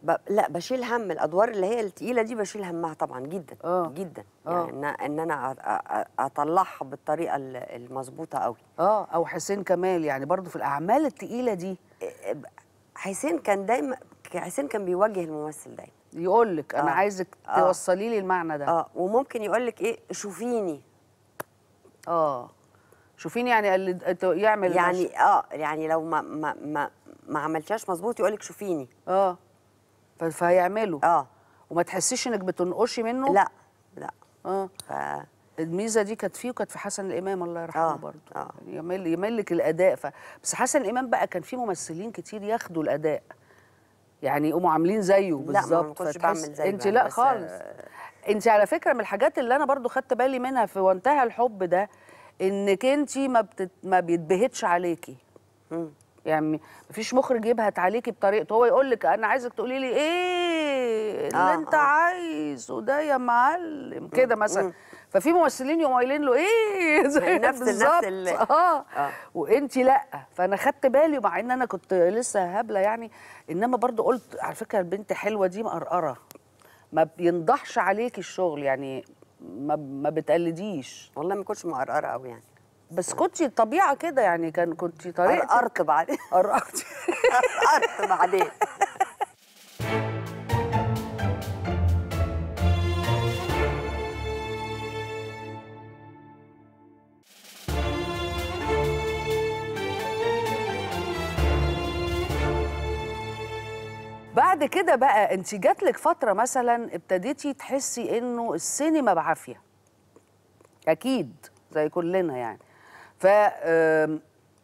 ب... لا بشيل هم الادوار اللي هي التقيله دي بشيل همها طبعا جدا آه. جدا آه. يعني ان ان انا أ- أ- أ- اطلعها بالطريقه ال- المظبوطه قوي اه او حسين كمال يعني برضو في الاعمال التقيله دي حسين كان دايما حسين كان بيوجه الممثل دايما يقول لك انا آه. عايزك آه. توصلي لي المعنى ده اه وممكن يقول لك ايه شوفيني اه شوفيني يعني قلد... يعمل يعني مش... اه يعني لو ما ما ما, ما عملتهاش مظبوط يقول لك شوفيني اه ف... فهيعمله اه وما تحسيش انك بتنقشي منه لا لا اه ف... الميزه دي كانت فيه وكانت في حسن الامام الله يرحمه آه، برضه آه. يعني يمل يملك الاداء ف... بس حسن الامام بقى كان فيه ممثلين كتير ياخدوا الاداء يعني يقوموا عاملين زيه لا، ما بالظبط كنتش فتحس- بعمل زيه انت بقى، لا بس، خالص انت على فكره من الحاجات اللي انا برضو خدت بالي منها في وانتهى الحب ده انك انت ما بتت... ما بيتبهتش عليكي مم. يعني مفيش مخرج يبهت عليكي بطريقته هو يقول لك انا عايزك تقولي لي ايه اللي آه، انت آه. عايزه ده يا معلم كده مثلا ففي ممثلين يقوموا قايلين له ايه زي نفس- نفس بالظبط. ال- اه آه. وانت لا فانا خدت بالي مع ان انا كنت لسه هبله يعني انما برضو قلت على فكره البنت حلوه دي مقرقره ما بينضحش عليكي الشغل يعني ما, ما بتقلديش والله ما كنتش مقرقره قوي يعني بس كنت طبيعه كده يعني كان كنت طريقه قرقرت بعدين قرقرت قرقرت بعدين بعد كده بقى انت جاتلك فتره مثلا ابتديتي تحسي انه السينما بعافيه اكيد زي كلنا يعني ف آم،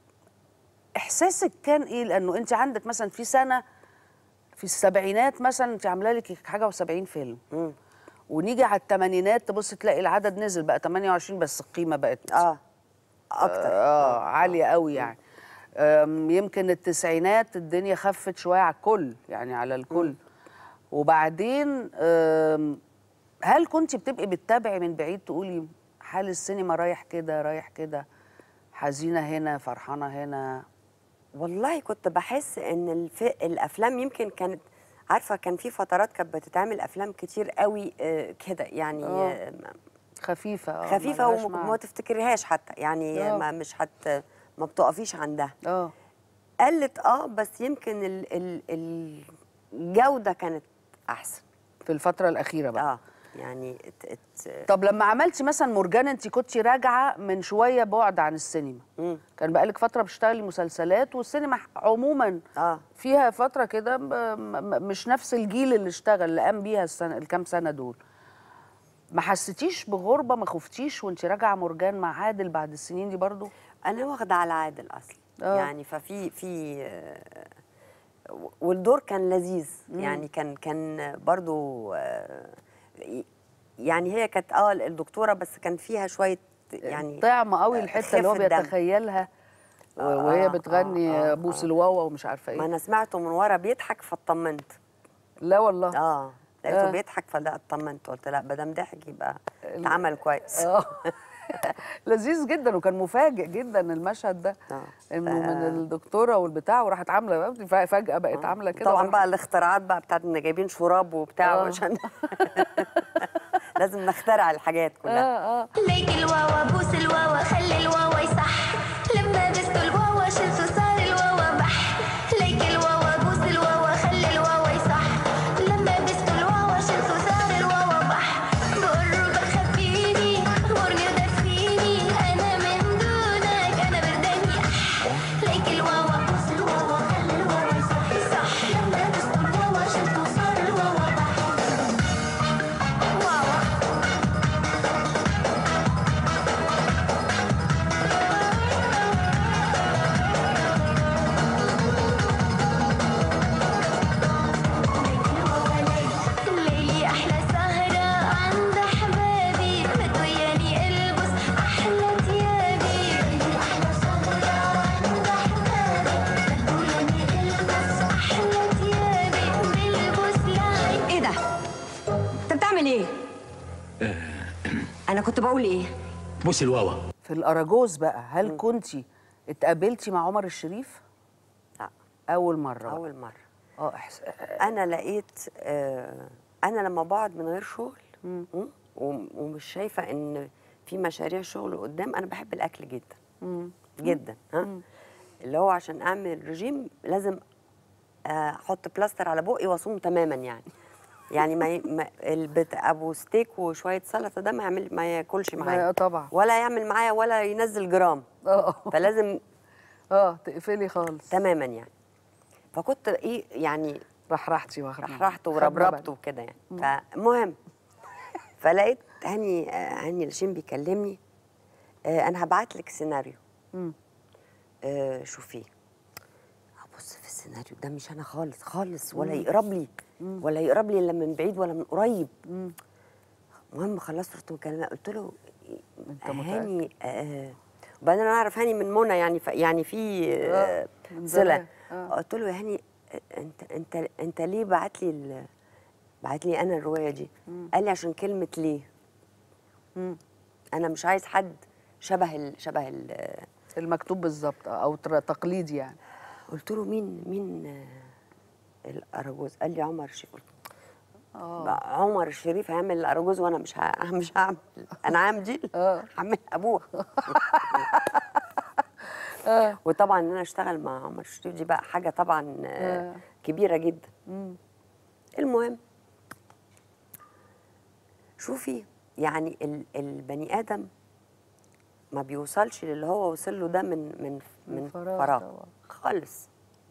احساسك كان ايه لانه انت عندك مثلا في سنه في السبعينات مثلا انت عامله لك حاجه و70 فيلم ونيجي على الثمانينات تبص تلاقي العدد نزل بقى 28 بس القيمه بقت اه اكتر اه عاليه قوي يعني أم، يمكن التسعينات الدنيا خفت شويه على الكل يعني على الكل وبعدين أم، هل كنت بتبقي بتتابعي من بعيد تقولي حال السينما رايح كده رايح كده حزينه هنا فرحانه هنا والله كنت بحس ان الف... الافلام يمكن كانت عارفه كان في فترات كانت بتتعمل افلام كتير قوي آه، كده يعني آه. آه، خفيفه آه، خفيفه ملهاش وما معنى. ما تفتكريهاش حتى يعني آه. ما مش حت ما بتقفيش عندها اه قلت اه بس يمكن ال... ال... الجوده كانت احسن في الفتره الاخيره بقى اه يعني ات... ات... طب لما عملتي مثلا مرجان انت كنت راجعه من شويه بعد عن السينما مم. كان بقالك فتره بتشتغلي مسلسلات والسينما عموما اه فيها فتره كده ب- م- م- مش نفس الجيل اللي اشتغل اللي قام بيها السنه الكام سنه دول ما حسيتيش بغربه ما خفتيش وانت راجعه مرجان مع عادل بعد السنين دي برضو انا واخده على عادل اصلا آه. يعني ففي في آه، والدور كان لذيذ مم. يعني كان كان برضو آه، ي- يعني هي كانت اه الدكتوره بس كان فيها شويه يعني طعم قوي الحته اللي هو خفة دم. بيتخيلها و- آه، وهي آه، بتغني آه، آه، بوس آه. الواوا ومش عارفه ما ايه انا سمعته من ورا بيضحك فاطمنت لا والله اه لقيته آه. بيضحك فلا اطمنت قلت لا ما دام ضحك يبقى اتعمل كويس اه لذيذ جدا وكان مفاجئ جدا المشهد ده انه من الدكتوره والبتاع وراحت عامله فجاه بقت عامله كده طبعا وراحت- بقى الاختراعات بقى بتاعت ان جايبين شراب وبتاع آه. عشان لازم نخترع الحاجات كلها اه اه ليك الواوا بوس الواوا خلي الواوا يصح لما بستوا الواوا شلتوا صار الواوا بح ليك الواوا بوس الواوا خلي الواوا يصح لما بستوا الواوا شلتوا صار الواوا بح بقرب خبيني غورني ودفيني انا من دونك انا برداني أح. ليك الواوا بوس الواوا خلي الواوا يصح صح لما بستوا الواوا شلتوا صار الواوا بح واوا الليلي احلى سهرة عند احبابي متوياني البس احلى تيابي الليلي احلى سهرة عند احبابي متوياني البس احلى تيابي بلبس لعب ايه ده؟ انت بتعمل ايه؟ انا كنت بقول ايه؟ بوس الواوا في الاراجوز بقى هل كنتي اتقابلتي مع عمر الشريف لا اول مره بقى. اول مره اه إحس... انا لقيت آه انا لما بقعد من غير شغل م? وم- ومش شايفه ان في مشاريع شغل قدام انا بحب الاكل جدا جدا ها اللي هو عشان اعمل رجيم لازم آه، احط بلاستر على بقي واصوم تماما يعني يعني ما, ي... ما البت... ابو ستيك وشويه سلطه ده ما يعمل ما ياكلش معايا طبعا ولا يعمل معايا ولا ينزل جرام اه فلازم اه تقفلي خالص تماما يعني فكنت ايه يعني رحرحتي واخدة رحرحت خدنا وربربت بالنا. وكده يعني فالمهم فلقيت هاني آه، هاني الشين بيكلمني آه، انا هبعت لك سيناريو مم. آه، شوفيه ابص في السيناريو ده مش انا خالص خالص ولا مم. يقرب لي مم. ولا يقرب لي الا من بعيد ولا من قريب مم. المهم خلصت رحت مكلمه قلت له انت هاني آه وبعدين انا اعرف هاني من منى يعني ف يعني في آه آه، من صله زمان. آه. قلت له يا هاني آه، انت انت انت ليه بعت لي ال- بعت لي انا الروايه دي مم. قال لي عشان كلمه ليه مم. انا مش عايز حد شبه ال شبه ال المكتوب بالظبط آه، او تر- تقليدي يعني قلت له مين مين آه، الاراجوز قال لي عمر الشريف قلت اه بقى عمر الشريف هيعمل الاراجوز وانا مش ه... مش هعمل انا عامل هعمل ابوها وطبعا ان انا اشتغل مع عمر الشريف دي بقى حاجه طبعا آه، آه. كبيره جدا مم. المهم شوفي يعني ال- البني ادم ما بيوصلش للي هو وصل له ده من من من فراغ فراغ طبعاً. خالص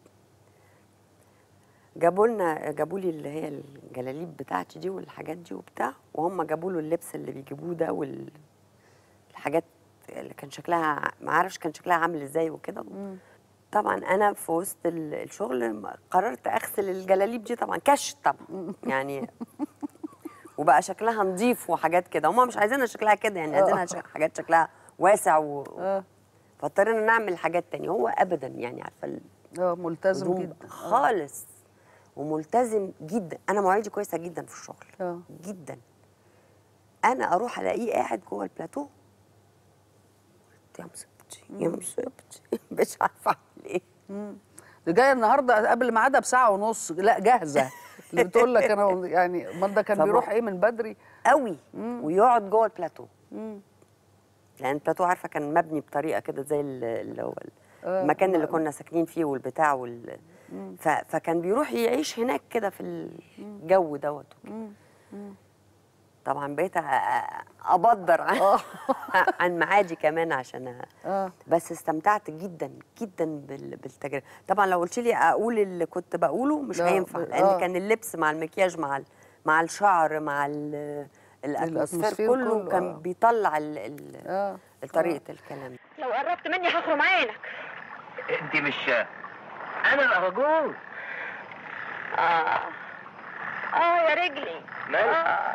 جابوا لنا جابوا لي اللي هي الجلاليب بتاعتي دي والحاجات دي وبتاع وهم جابوا له اللبس اللي بيجيبوه ده والحاجات اللي كان شكلها ما اعرفش كان شكلها عامل ازاي وكده طبعا انا في وسط ال- الشغل قررت اغسل الجلاليب دي طبعا كش طبعا يعني وبقى شكلها نظيف وحاجات كده هم مش عايزينها شكلها كده يعني عايزينها شك- حاجات شكلها واسع و... فاضطرينا نعمل حاجات تانية هو ابدا يعني عارفه ال- اه ملتزم هدوم جدا خالص وملتزم جدا انا مواعيدي كويسه جدا في الشغل اه جدا انا اروح الاقيه قاعد جوه البلاتو قلت يا مصيبتي يا مصيبتي مش عارفه اعمل ايه مم. ده جايه النهارده قبل ميعادها بساعه ونص لا جاهزه اللي بتقول لك انا يعني امال ده كان طب بيروح ايه من بدري قوي ويقعد جوه البلاتو مم. لان البلاتو عارفه كان مبني بطريقه كده زي ال- اللي هو آه، المكان اللي آه. كنا ساكنين فيه والبتاع وال مم. ف... فكان بيروح يعيش هناك كده في الجو دوت مم. مم. طبعا بقيت أ- أ- ابدر عن, عن معادي كمان عشان أ- اه بس استمتعت جدا جدا بال- بالتجربه طبعا لو قلت لي اقول اللي كنت بقوله مش لا، هينفع ب- لان آه. كان اللبس مع المكياج مع ال... مع الشعر مع ال... الاتموسفير الأتموسفير كله, كله، كان آه. بيطلع ال... ال... اه طريقه الكلام لو قربت مني هخرم عينك انت مش انا الاراجوز اه اه يا رجلي مالك؟ آه.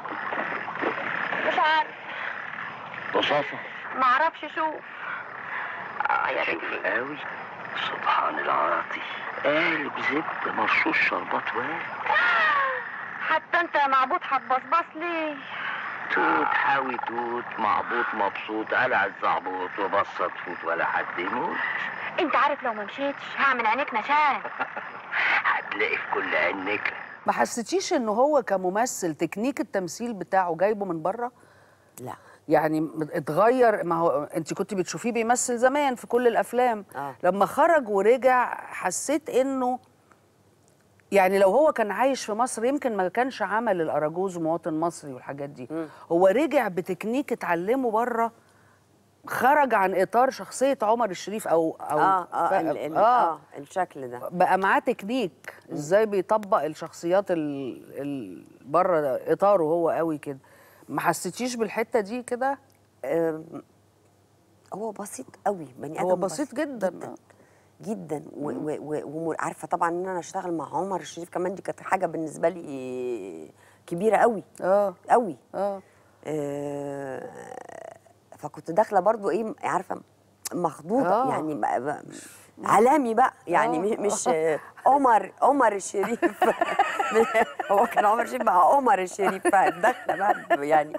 مش عارف رصاصة ما اعرفش اشوف اه يا شوف رجلي قوي سبحان العاطي قالب زبدة مرشوش شربات واد حتى انت يا معبود هتبصبص ليه توت حاوي توت معبوط مبسوط قلع الزعبوط وبصت فوت ولا حد يموت انت عارف لو ما مشيتش هعمل عينيك نشان هتلاقي في كل عينك ما حسيتيش ان هو كممثل تكنيك التمثيل بتاعه جايبه من بره لا يعني م- اتغير ما هو انت كنت بتشوفيه بيمثل زمان في كل الافلام آه. لما خرج ورجع حسيت انه يعني لو هو كان عايش في مصر يمكن ما كانش عمل الاراجوز مواطن مصري والحاجات دي هو رجع بتكنيك اتعلمه بره خرج عن اطار شخصيه عمر الشريف او او اه اه, ف- ال... ال... آه. الشكل ده بقى معاه تكنيك ازاي بيطبق الشخصيات ال... ال... بره ده، اطاره هو قوي كده ما حسيتيش بالحته دي كده آم، هو بسيط قوي بني ادم هو بسيط جدا جدا, جدا وعارفه طبعا ان انا اشتغل مع عمر الشريف كمان دي كانت حاجه بالنسبه لي كبيره قوي اه قوي اه آه، فكنت داخله برضو ايه عارفه مخضوضه آه. يعني بقى بقى عالمي بقى يعني آه. م- مش آه، عمر عمر الشريف هو كان عمر الشريف بقى عمر الشريف فداخله بقى يعني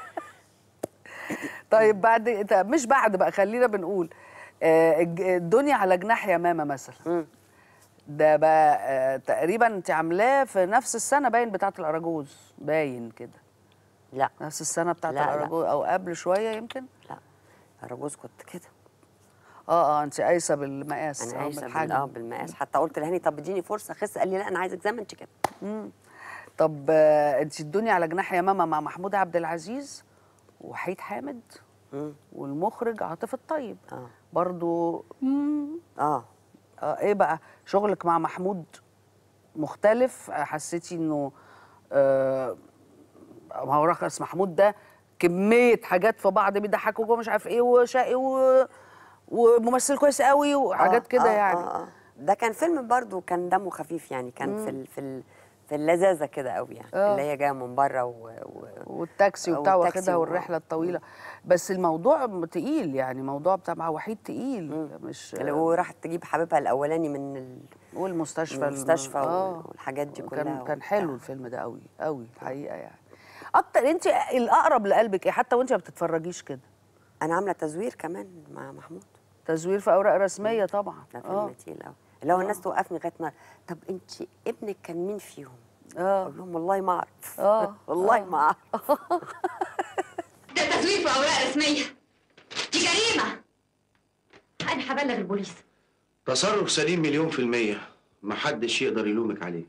طيب بعد طب مش بعد بقى خلينا بنقول آه، الج- الدنيا على جناح يا ماما مثلا ده بقى آه تقريبا انت عاملاه في نفس السنه باين بتاعه الاراجوز باين كده لا نفس السنه بتاعه لا، لا. الاراجوز او قبل شويه يمكن لا اراجوز كنت كده اه اه انت قايسه بالمقاس انا آه، عايشه بال- بالحجم. اه بالمقاس حتى قلت لهاني طب اديني فرصه اخس قال لي لا انا عايزك زي ما انت كده مم. طب آه، انت الدنيا على جناح يا ماما مع محمود عبد العزيز وحيد حامد والمخرج عاطف الطيب اه برضو مم. اه اه ايه بقى شغلك مع محمود مختلف آه، حسيتي انه آه ما هو رخص محمود ده كميه حاجات في بعض بيضحكوك ومش عارف ايه وشقي و... وممثل كويس قوي وحاجات آه، كده آه، يعني آه آه. ده كان فيلم برضو كان دمه خفيف يعني كان في ال في ال في اللذاذه كده قوي يعني آه. اللي هي جايه من بره و... و... والتاكسي وبتاع والتاكسي واخدها و- والرحله الطويله بس الموضوع تقيل يعني موضوع بتاع مع وحيد تقيل مش اللي هو راحت تجيب حبيبها الاولاني من ال... والمستشفى من المستشفى آه. والحاجات دي كلها كان كان وبتاع. حلو الفيلم ده قوي قوي الحقيقه يعني اكتر انت الاقرب لقلبك ايه حتى وانت ما بتتفرجيش كده انا عامله تزوير كمان مع محمود تزوير في اوراق رسميه طبعا ده فيلم تقيل قوي اللي هو الناس توقفني لغايه ما طب انت ابنك كان مين فيهم؟ اه اقول لهم والله ما اعرف اه والله ما اعرف ده تزوير في اوراق رسميه دي جريمه انا هبلغ البوليس تصرف سليم مليون في المية محدش يقدر يلومك عليه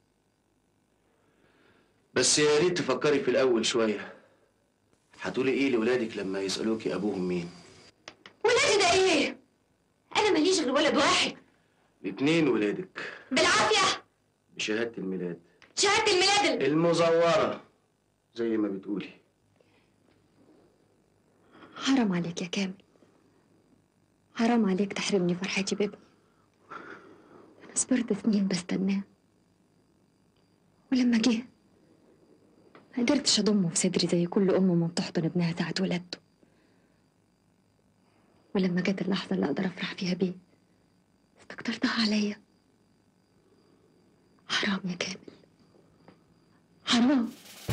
بس يا ريت تفكري في الأول شوية هتقولي إيه لولادك لما يسألوكي أبوهم مين؟ ولادي ده ايه انا ماليش غير ولد واحد الاتنين ولادك بالعافيه بشهادة الميلاد شهاده الميلاد ال- المزورة زي ما بتقولي حرام عليك يا كامل حرام عليك تحرمني فرحتي بابني أنا صبرت سنين بستناه ولما جه ما قدرتش أضمه في صدري زي كل أم ما بتحضن ابنها ساعة ولادته ولما جت اللحظة اللي أقدر أفرح فيها بيه استكترتها عليا حرام يا كامل حرام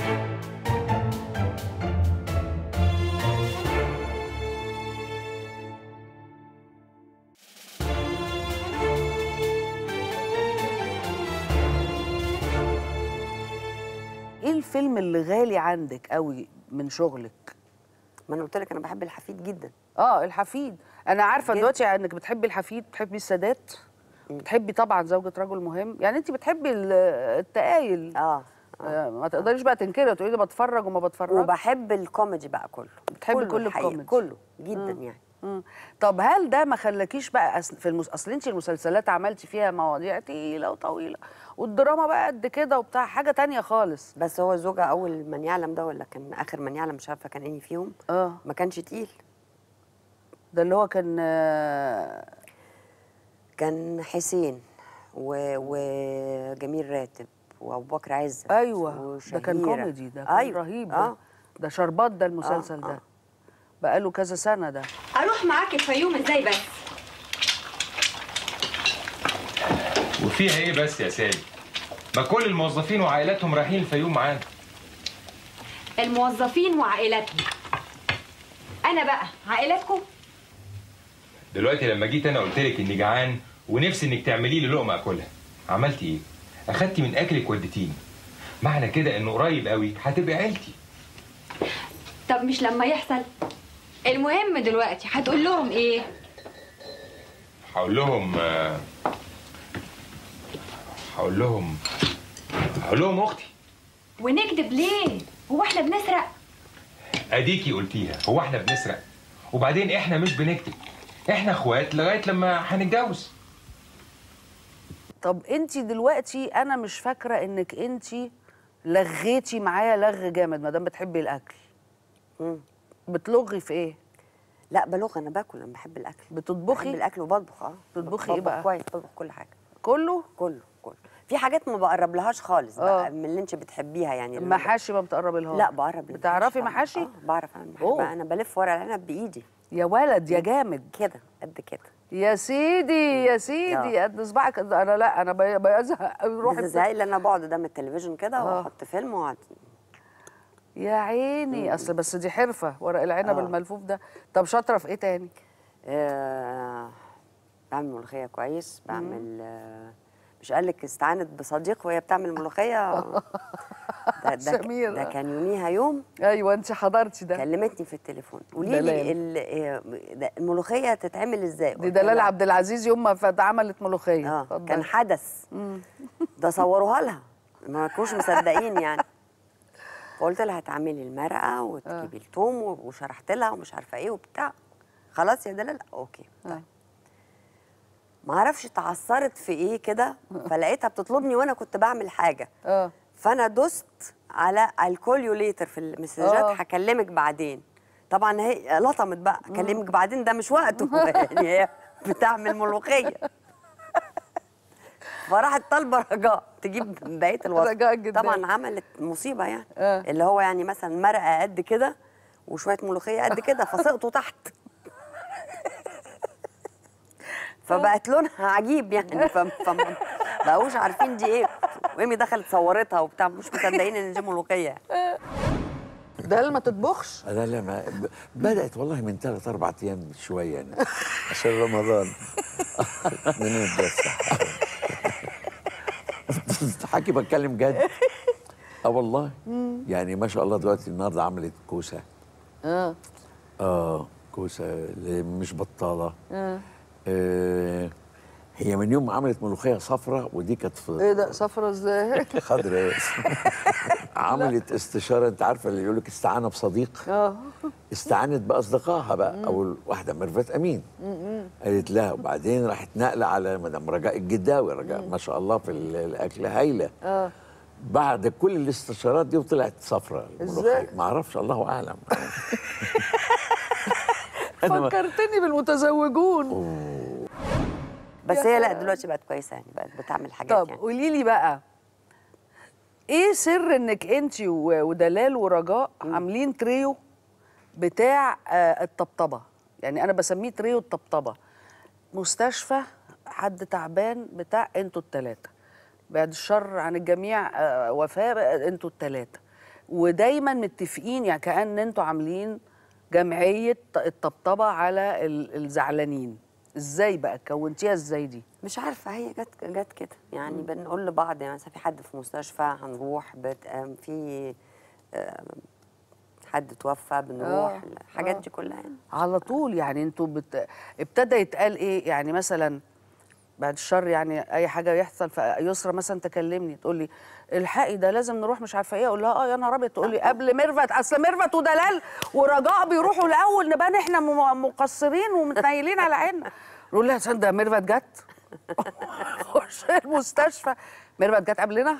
ايه الفيلم اللي غالي عندك قوي من شغلك ما انا قلت لك انا بحب الحفيد جدا اه الحفيد انا عارفه جداً. دلوقتي انك بتحبي الحفيد بتحبي السادات بتحبي طبعا زوجة رجل مهم يعني انت بتحبي ال- التقايل اه ما تقدريش بقى تنكري وتقولي لي بتفرج وما بتفرج وبحب الكوميدي بقى كله بتحبي كله كل الحقيقة، الكوميدي كله جدا مم. يعني مم. طب هل ده ما خلاكيش بقى أصل في المس... اصل انت المسلسلات عملتي فيها مواضيع تقيله وطويله والدراما بقى قد كده وبتاع حاجه تانية خالص بس هو زوجة اول من يعلم ده ولا كان اخر من يعلم مش عارفه كان انهي فيهم اه ما كانش تقيل ده اللي هو كان آه، كان حسين و... وجميل راتب وابو بكر عزت ايوه ده كان وشهيرة. كوميدي ده كان أيوة. رهيب ده اه ده شربات ده المسلسل ده بقاله كذا سنه ده اروح معاك الفيوم ازاي بس وفيها ايه بس يا سالي ما كل الموظفين وعائلاتهم رايحين الفيوم معانا الموظفين وعائلاتهم انا بقى عائلاتكم دلوقتي لما جيت انا قلت لك اني جعان ونفسي انك تعملي لي لقمه اكلها عملتي ايه اخدتي من اكلك وديتيني معنى كده انه قريب قوي هتبقى عيلتي طب مش لما يحصل المهم دلوقتي هتقول لهم ايه هقول لهم آه، هقول لهم هقول لهم اختي ونكذب ليه هو احنا بنسرق اديكي قلتيها هو احنا بنسرق وبعدين احنا مش بنكتب احنا اخوات لغايه لما هنتجوز طب انت دلوقتي انا مش فاكره انك انت لغيتي معايا لغ جامد ما دام بتحبي الاكل بتلغي في ايه لا بلغ انا باكل انا بحب الاكل بتطبخي بحب الاكل وبطبخ اه بتطبخي ايه بطبخ بقى كويس بطبخ كل حاجه كله كله كله في حاجات ما بقرب لهاش خالص بقى من اللي انت بتحبيها يعني اللي المحاشي ما بتقربي لها لا بقرب للمحاشي بتعرفي طبعاً. محاشي اه بعرف اعمل محاشي أوه. بقى انا بلف ورق العنب بايدي يا ولد يا جامد كده قد كده يا سيدي يا سيدي قد صباعك قد- انا لا انا بي- بزهق روح بس زي اللي انا بقعد قدام التلفزيون كده آه. واحط فيلم واقعد يا عيني اصل بس دي حرفه ورق العنب آه. الملفوف ده طب شاطره في ايه تاني آه بعمل ملوخيه كويس بعمل آه مش قال لك استعانت بصديق وهي بتعمل ملوخيه ده, ده, سمير. ده كان يوميها يوم ايوه انت حضرتي ده كلمتني في التليفون قولي دلال. لي ال- إيه، ده الملوخيه تتعمل ازاي دي دلال عبد العزيز يوم ما فات عملت ملوخيه اه كان حدث ده صوروها لها ما كانوش مصدقين يعني فقلت لها هتعملي المرقه وتجيبي الثوم وشرحت لها ومش عارفه ايه وبتاع خلاص يا دلال اوكي طيب ما اعرفش اتعثرت في ايه كده فلقيتها بتطلبني وانا كنت بعمل حاجه اه فانا دست على الكوليوليتر في المسجات آه. هكلمك بعدين طبعا هي لطمت بقى اكلمك بعدين ده مش وقته يعني هي بتعمل ملوخيه فراحت طالبه رجاء تجيب بقيه الوصف رجاء جدا. طبعا عملت مصيبه يعني آه. اللي هو يعني مثلا مرقه قد كده وشويه ملوخيه قد كده فسقطوا تحت فبقت لونها عجيب يعني فما فما بقوش عارفين دي ايه وايمي دخلت صورتها وبتاع مش مصدقين ان دي ملوخيه دلال ما تطبخش لا لا ما ب- بدأت والله من ثلاث أربع أيام شوية يعني عشان رمضان منين ده الصح تضحكي بتكلم جد اه والله يعني ما شاء الله دلوقتي النهارده عملت كوسه اه اه كوسه اللي مش بطاله اه آه هي من يوم ما عملت ملوخيه صفراء ودي كانت في ايه ده صفرة ازاي خضراء عملت استشاره انت عارفه اللي يقول لك استعانه بصديق اه استعانت باصدقائها بقى اول واحده ميرفت امين قالت لها وبعدين راحت نقله على مدام رجاء الجداوي رجاء ما شاء الله في ال- الاكل هايله اه بعد كل الاستشارات دي وطلعت صفرة إزاي؟ ما اعرفش الله اعلم أنا ما- فكرتني بالمتزوجون بس يا هي لا سلام. دلوقتي بقت كويسه يعني بقت بتعمل حاجات طب يعني قولي لي بقى ايه سر انك انت ودلال ورجاء عاملين تريو بتاع آه، الطبطبه يعني انا بسميه تريو الطبطبه مستشفى حد تعبان بتاع انتوا التلاته بعد الشر عن الجميع آه، وفاه بقى انتوا التلاته ودايما متفقين يعني كأن انتوا عاملين جمعيه الطبطبه على ال- الزعلانين ازاي بقى كونتيها ازاي دي مش عارفه هي جت جت كده يعني بنقول لبعض يعني مثلا في حد في مستشفى هنروح بت... آم، في آم، حد توفى بنروح آه، الحاجات آه. دي كلها يعني على طول يعني انتوا بت... ابتدى يتقال ايه يعني مثلا بعد الشر يعني اي حاجه يحصل فيسرى مثلا تكلمني تقول لي الحقي ده لازم نروح مش عارفه ايه اقول لها اه يا نهار ابيض تقول لي قبل ميرفت اصل ميرفت ودلال ورجاء بيروحوا الاول نبان احنا م- مقصرين ومتنيلين على عيننا نقول لها تصدق ميرفت جت خش المستشفى ميرفت جت قبلنا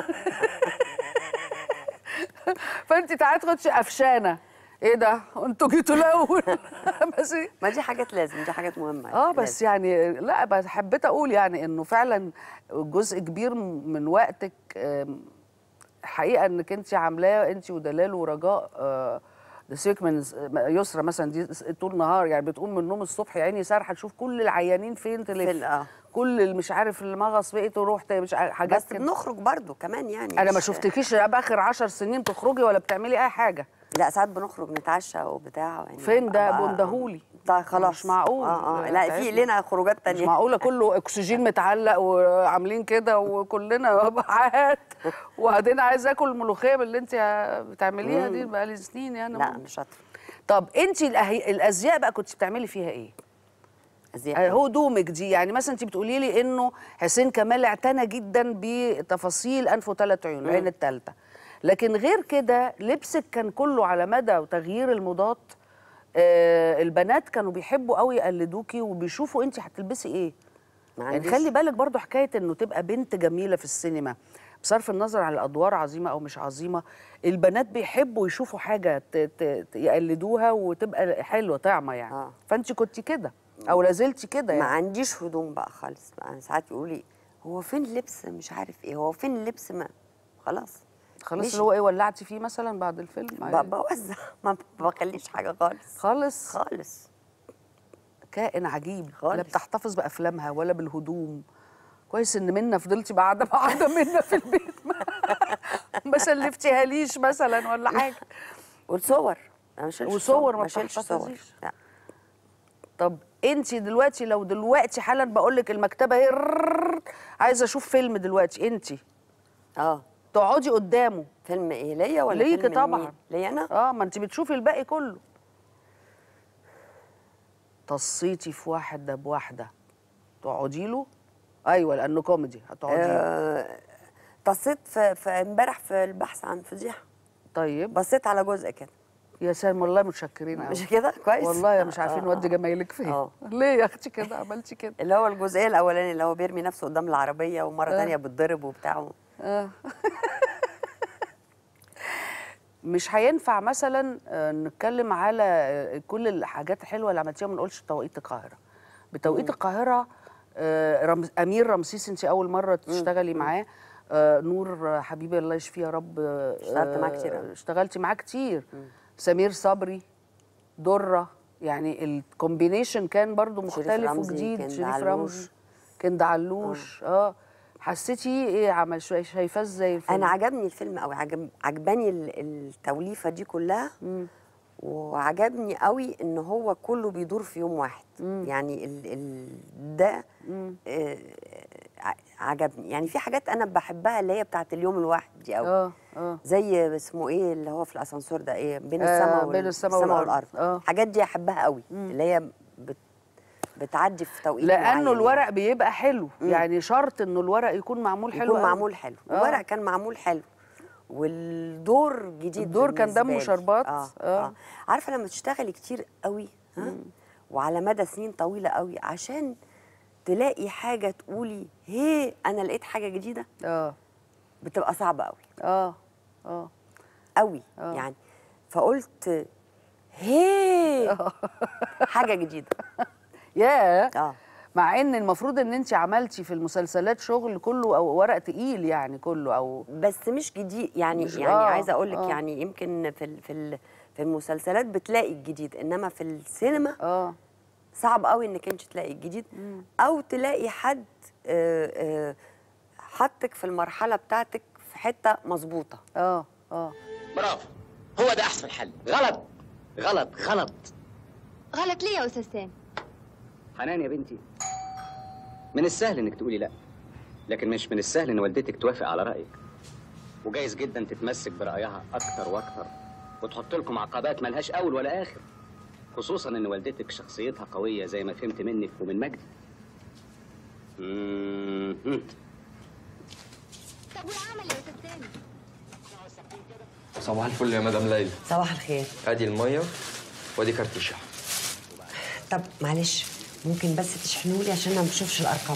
فانت تعالي تخش قفشانه ايه ده انتوا جيتوا الاول بس ما دي حاجات لازم دي حاجات مهمه اه بس يعني لا بس حبيت اقول يعني انه فعلا جزء كبير من وقتك آم، الحقيقه انك انت عاملاه انت ودلال ورجاء آه، ده سيبك من يسرى مثلا دي طول نهار يعني بتقوم من النوم الصبح يا عيني سارحه تشوف كل العيانين فين تلف اه كل اللي مش عارف اللي مغص بقيت تروح ت- مش عارف حاجات بس كده. بنخرج برضو كمان يعني انا ما مش- شفتكيش باخر عشر سنين بتخرجي ولا بتعملي اي حاجه لا ساعات بنخرج نتعشى وبتاع يعني فين ده بقى- بندهولي ده خلاص مش معقول اه اه لا في تعبنا. لنا خروجات مش تانية معقوله كله اكسجين متعلق وعاملين كده وكلنا بعاد وبعدين عايز اكل ملوخيه باللي انت بتعمليها دي مم. بقالي سنين يعني لا مش شاطره طب انت الأهي- الازياء بقى كنت بتعملي فيها ايه؟ ازياء هو دومك دي يعني مثلا انت بتقولي لي انه حسين كمال اعتنى جدا بتفاصيل انف وثلاث عيون العين الثالثه لكن غير كده لبسك كان كله على مدى وتغيير الموضات آه البنات كانوا بيحبوا قوي يقلدوكي وبيشوفوا انت هتلبسي ايه يعني عنديش- خلي بالك برضو حكايه انه تبقى بنت جميله في السينما بصرف النظر عن الادوار عظيمه او مش عظيمه البنات بيحبوا يشوفوا حاجه ت- ت- ت- يقلدوها وتبقى حلوه طعمه يعني آه. فانت كنت كده او لازلتي كده ما يعني عنديش هدوم بقى خالص بقى ساعات يقولوا لي هو فين اللبس مش عارف ايه هو فين اللبس ما خلاص خلاص مشي. اللي هو ايه ولعتي فيه مثلا بعد الفيلم ب- بوزع ما بخليش حاجه خالص خالص خالص كائن عجيب لا خالص. بتحتفظ بافلامها ولا بالهدوم كويس ان منا فضلتي قاعده قاعده منا في البيت ما, ما سلفتيها ليش مثلا ولا حاجه والصور انا ما شلتش وصور ما ما شلتش صور بتحتفظيش. لا طب انت دلوقتي لو دلوقتي حالا بقول لك المكتبه اهي رررر، عايزه اشوف فيلم دلوقتي انت اه تقعدي قدامه فيلم ايه ليا ولا ليكي فيلم طبعا لمين؟ ليا انا اه ما انت بتشوفي الباقي كله تصيتي في واحد ده بواحده تقعدي له ايوه لانه كوميدي هتقعدي له آه تصيت في في امبارح في البحث عن فضيحه طيب بصيت على جزء كده يا سلام والله متشكرين قوي مش كده كويس والله مش عارفين آه، نودي آه. جمايلك فين آه. ليه يا اختي كده عملتي كده اللي هو الجزئيه الاولاني اللي هو بيرمي نفسه قدام العربيه ومره آه. تانية بتضرب وبتاع آه. مش هينفع مثلا آه، نتكلم على آه، كل الحاجات الحلوه اللي عملتيها ما نقولش توقيت القاهره بتوقيت القاهره آه، رمز امير رمسيس انت اول مره تشتغلي معاه آه، نور آه، حبيبي الله يشفيه يا رب آه، اشتغلت معاه آه، كتير أوي. اشتغلتي معاه كتير سمير صبري دره يعني الكومبينيشن كان برضو شريف مختلف رمزي، وجديد كند شريف علوش. رمزي كند علوش اه حسيتي ايه عمل شويه شايفاه ازاي الفيلم انا عجبني الفيلم قوي عجب عجباني ال- التوليفه دي كلها وعجبني قوي ان هو كله بيدور في يوم واحد يعني ال ال ده آه ع- عجبني يعني في حاجات انا بحبها اللي هي بتاعت اليوم الواحد دي قوي اه اه زي اسمه ايه اللي هو في الاسانسور ده ايه بين آه، السماء بين السماء والأرض. اه الحاجات دي احبها قوي اللي هي بت بتعدي في توقيت لانه معين الورق بيبقى حلو يعني شرط انه الورق يكون معمول حلو يكون قوي. معمول حلو آه. الورق كان معمول حلو والدور جديد الدور كان بالنسبة دمه لي. شربات. آه. آه. آه. عارفه لما تشتغلي كتير قوي ها وعلى مدى سنين طويله قوي عشان تلاقي حاجه تقولي هي انا لقيت حاجه جديده اه بتبقى صعبه قوي اه اه قوي آه. يعني فقلت هي حاجه جديده ياه اه مع ان المفروض ان انت عملتي في المسلسلات شغل كله او ورق تقيل يعني كله او بس مش جديد يعني مش- يعني آه، عايزه اقول لك آه. يعني يمكن في ال في ال في المسلسلات بتلاقي الجديد انما في السينما اه صعب قوي انك انت تلاقي الجديد او تلاقي حد آه، آه، حطك في المرحله بتاعتك في حته مظبوطه اه اه برافو هو ده احسن حل غلط غلط غلط غلط ليه يا استاذ سامي حنان يا بنتي من السهل انك تقولي لا لكن مش من السهل ان والدتك توافق على رايك وجايز جدا تتمسك برايها اكتر واكتر وتحط لكم عقبات ملهاش اول ولا اخر خصوصا ان والدتك شخصيتها قويه زي ما فهمت منك ومن مجدي مم. طب والعمل يا استاذ سامي صباح الفل يا مدام ليلى صباح الخير ادي الميه وادي كارت الشحن طب معلش ممكن بس تشحنوا لي عشان انا ما بشوفش الارقام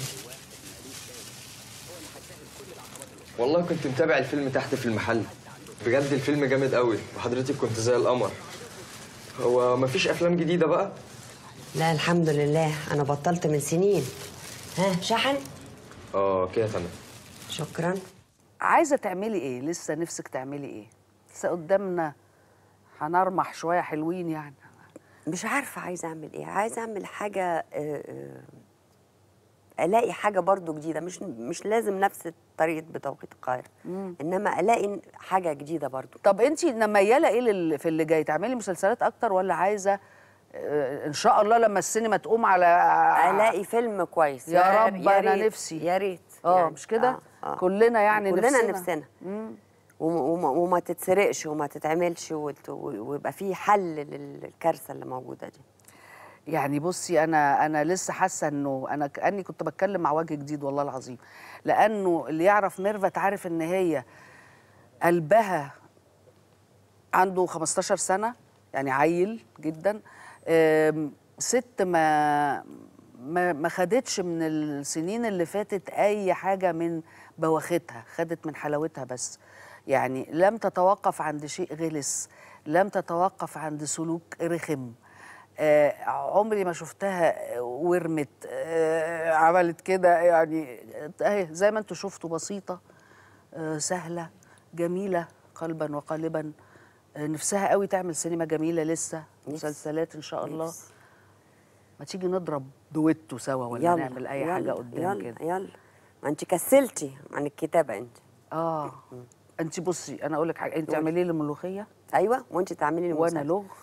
والله كنت متابع الفيلم تحت في المحل بجد الفيلم جامد قوي وحضرتك كنت زي القمر هو مفيش افلام جديده بقى لا الحمد لله انا بطلت من سنين ها شحن اه كده تمام شكرا عايزه تعملي ايه لسه نفسك تعملي ايه لسه قدامنا هنرمح شويه حلوين يعني مش عارفه عايزه اعمل ايه عايزه اعمل حاجه آه، آه، الاقي حاجه برضو جديده مش مش لازم نفس طريقه بتوقيت القاهره انما الاقي حاجه جديده برضو طب انت مياله ايه لل- في اللي جاي تعملي مسلسلات اكتر ولا عايزه آه، ان شاء الله لما السينما تقوم على الاقي فيلم كويس يا رب يا انا ريت، نفسي يا ريت اه يعني. مش كده آه، آه. كلنا يعني كلنا نفسنا, نفسنا وما, وما, وما تتسرقش وما تتعملش وت- ويبقى في حل للكارثه اللي موجوده دي يعني بصي انا انا لسه حاسه انه انا كاني كنت بتكلم مع وجه جديد والله العظيم لانه اللي يعرف ميرفت عارف ان هي قلبها عنده 15 سنه يعني عيل جدا أم، ست ما ما ما خدتش من السنين اللي فاتت اي حاجه من بواختها خدت من حلاوتها بس يعني لم تتوقف عند شيء غلس لم تتوقف عند سلوك رخم آه عمري ما شفتها ورمت آه عملت كده يعني اهي زي ما انتوا شفتوا بسيطه آه سهله جميله قلبا وقالبا آه نفسها قوي تعمل سينما جميله لسه مسلسلات ان شاء الله ما تيجي نضرب دويتو سوا ولا يلا نعمل اي يلا حاجه قدام يلا كده يلا ما انت كسلتي عن الكتابه انت اه انت بصي انا اقول لك حاجه انت اعملي لي ملوخيه ايوه وانت تعملي لي وانا مسلسل. لغ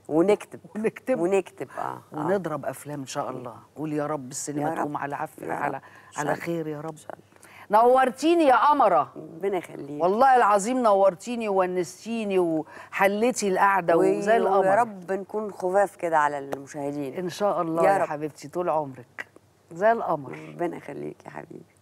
ونكتب ونكتب ونكتب اه آه. ونضرب افلام ان شاء الله قول يا رب السينما يا رب. تقوم على عف يا على رب. إن على شاء خير يا رب نورتيني يا قمره ربنا يخليك والله العظيم نورتيني وونستيني وحليتي القعده وزي القمر ويا رب نكون خفاف كده على المشاهدين ان شاء الله يا يا, رب. حبيبتي طول عمرك زي القمر ربنا يخليك يا حبيبي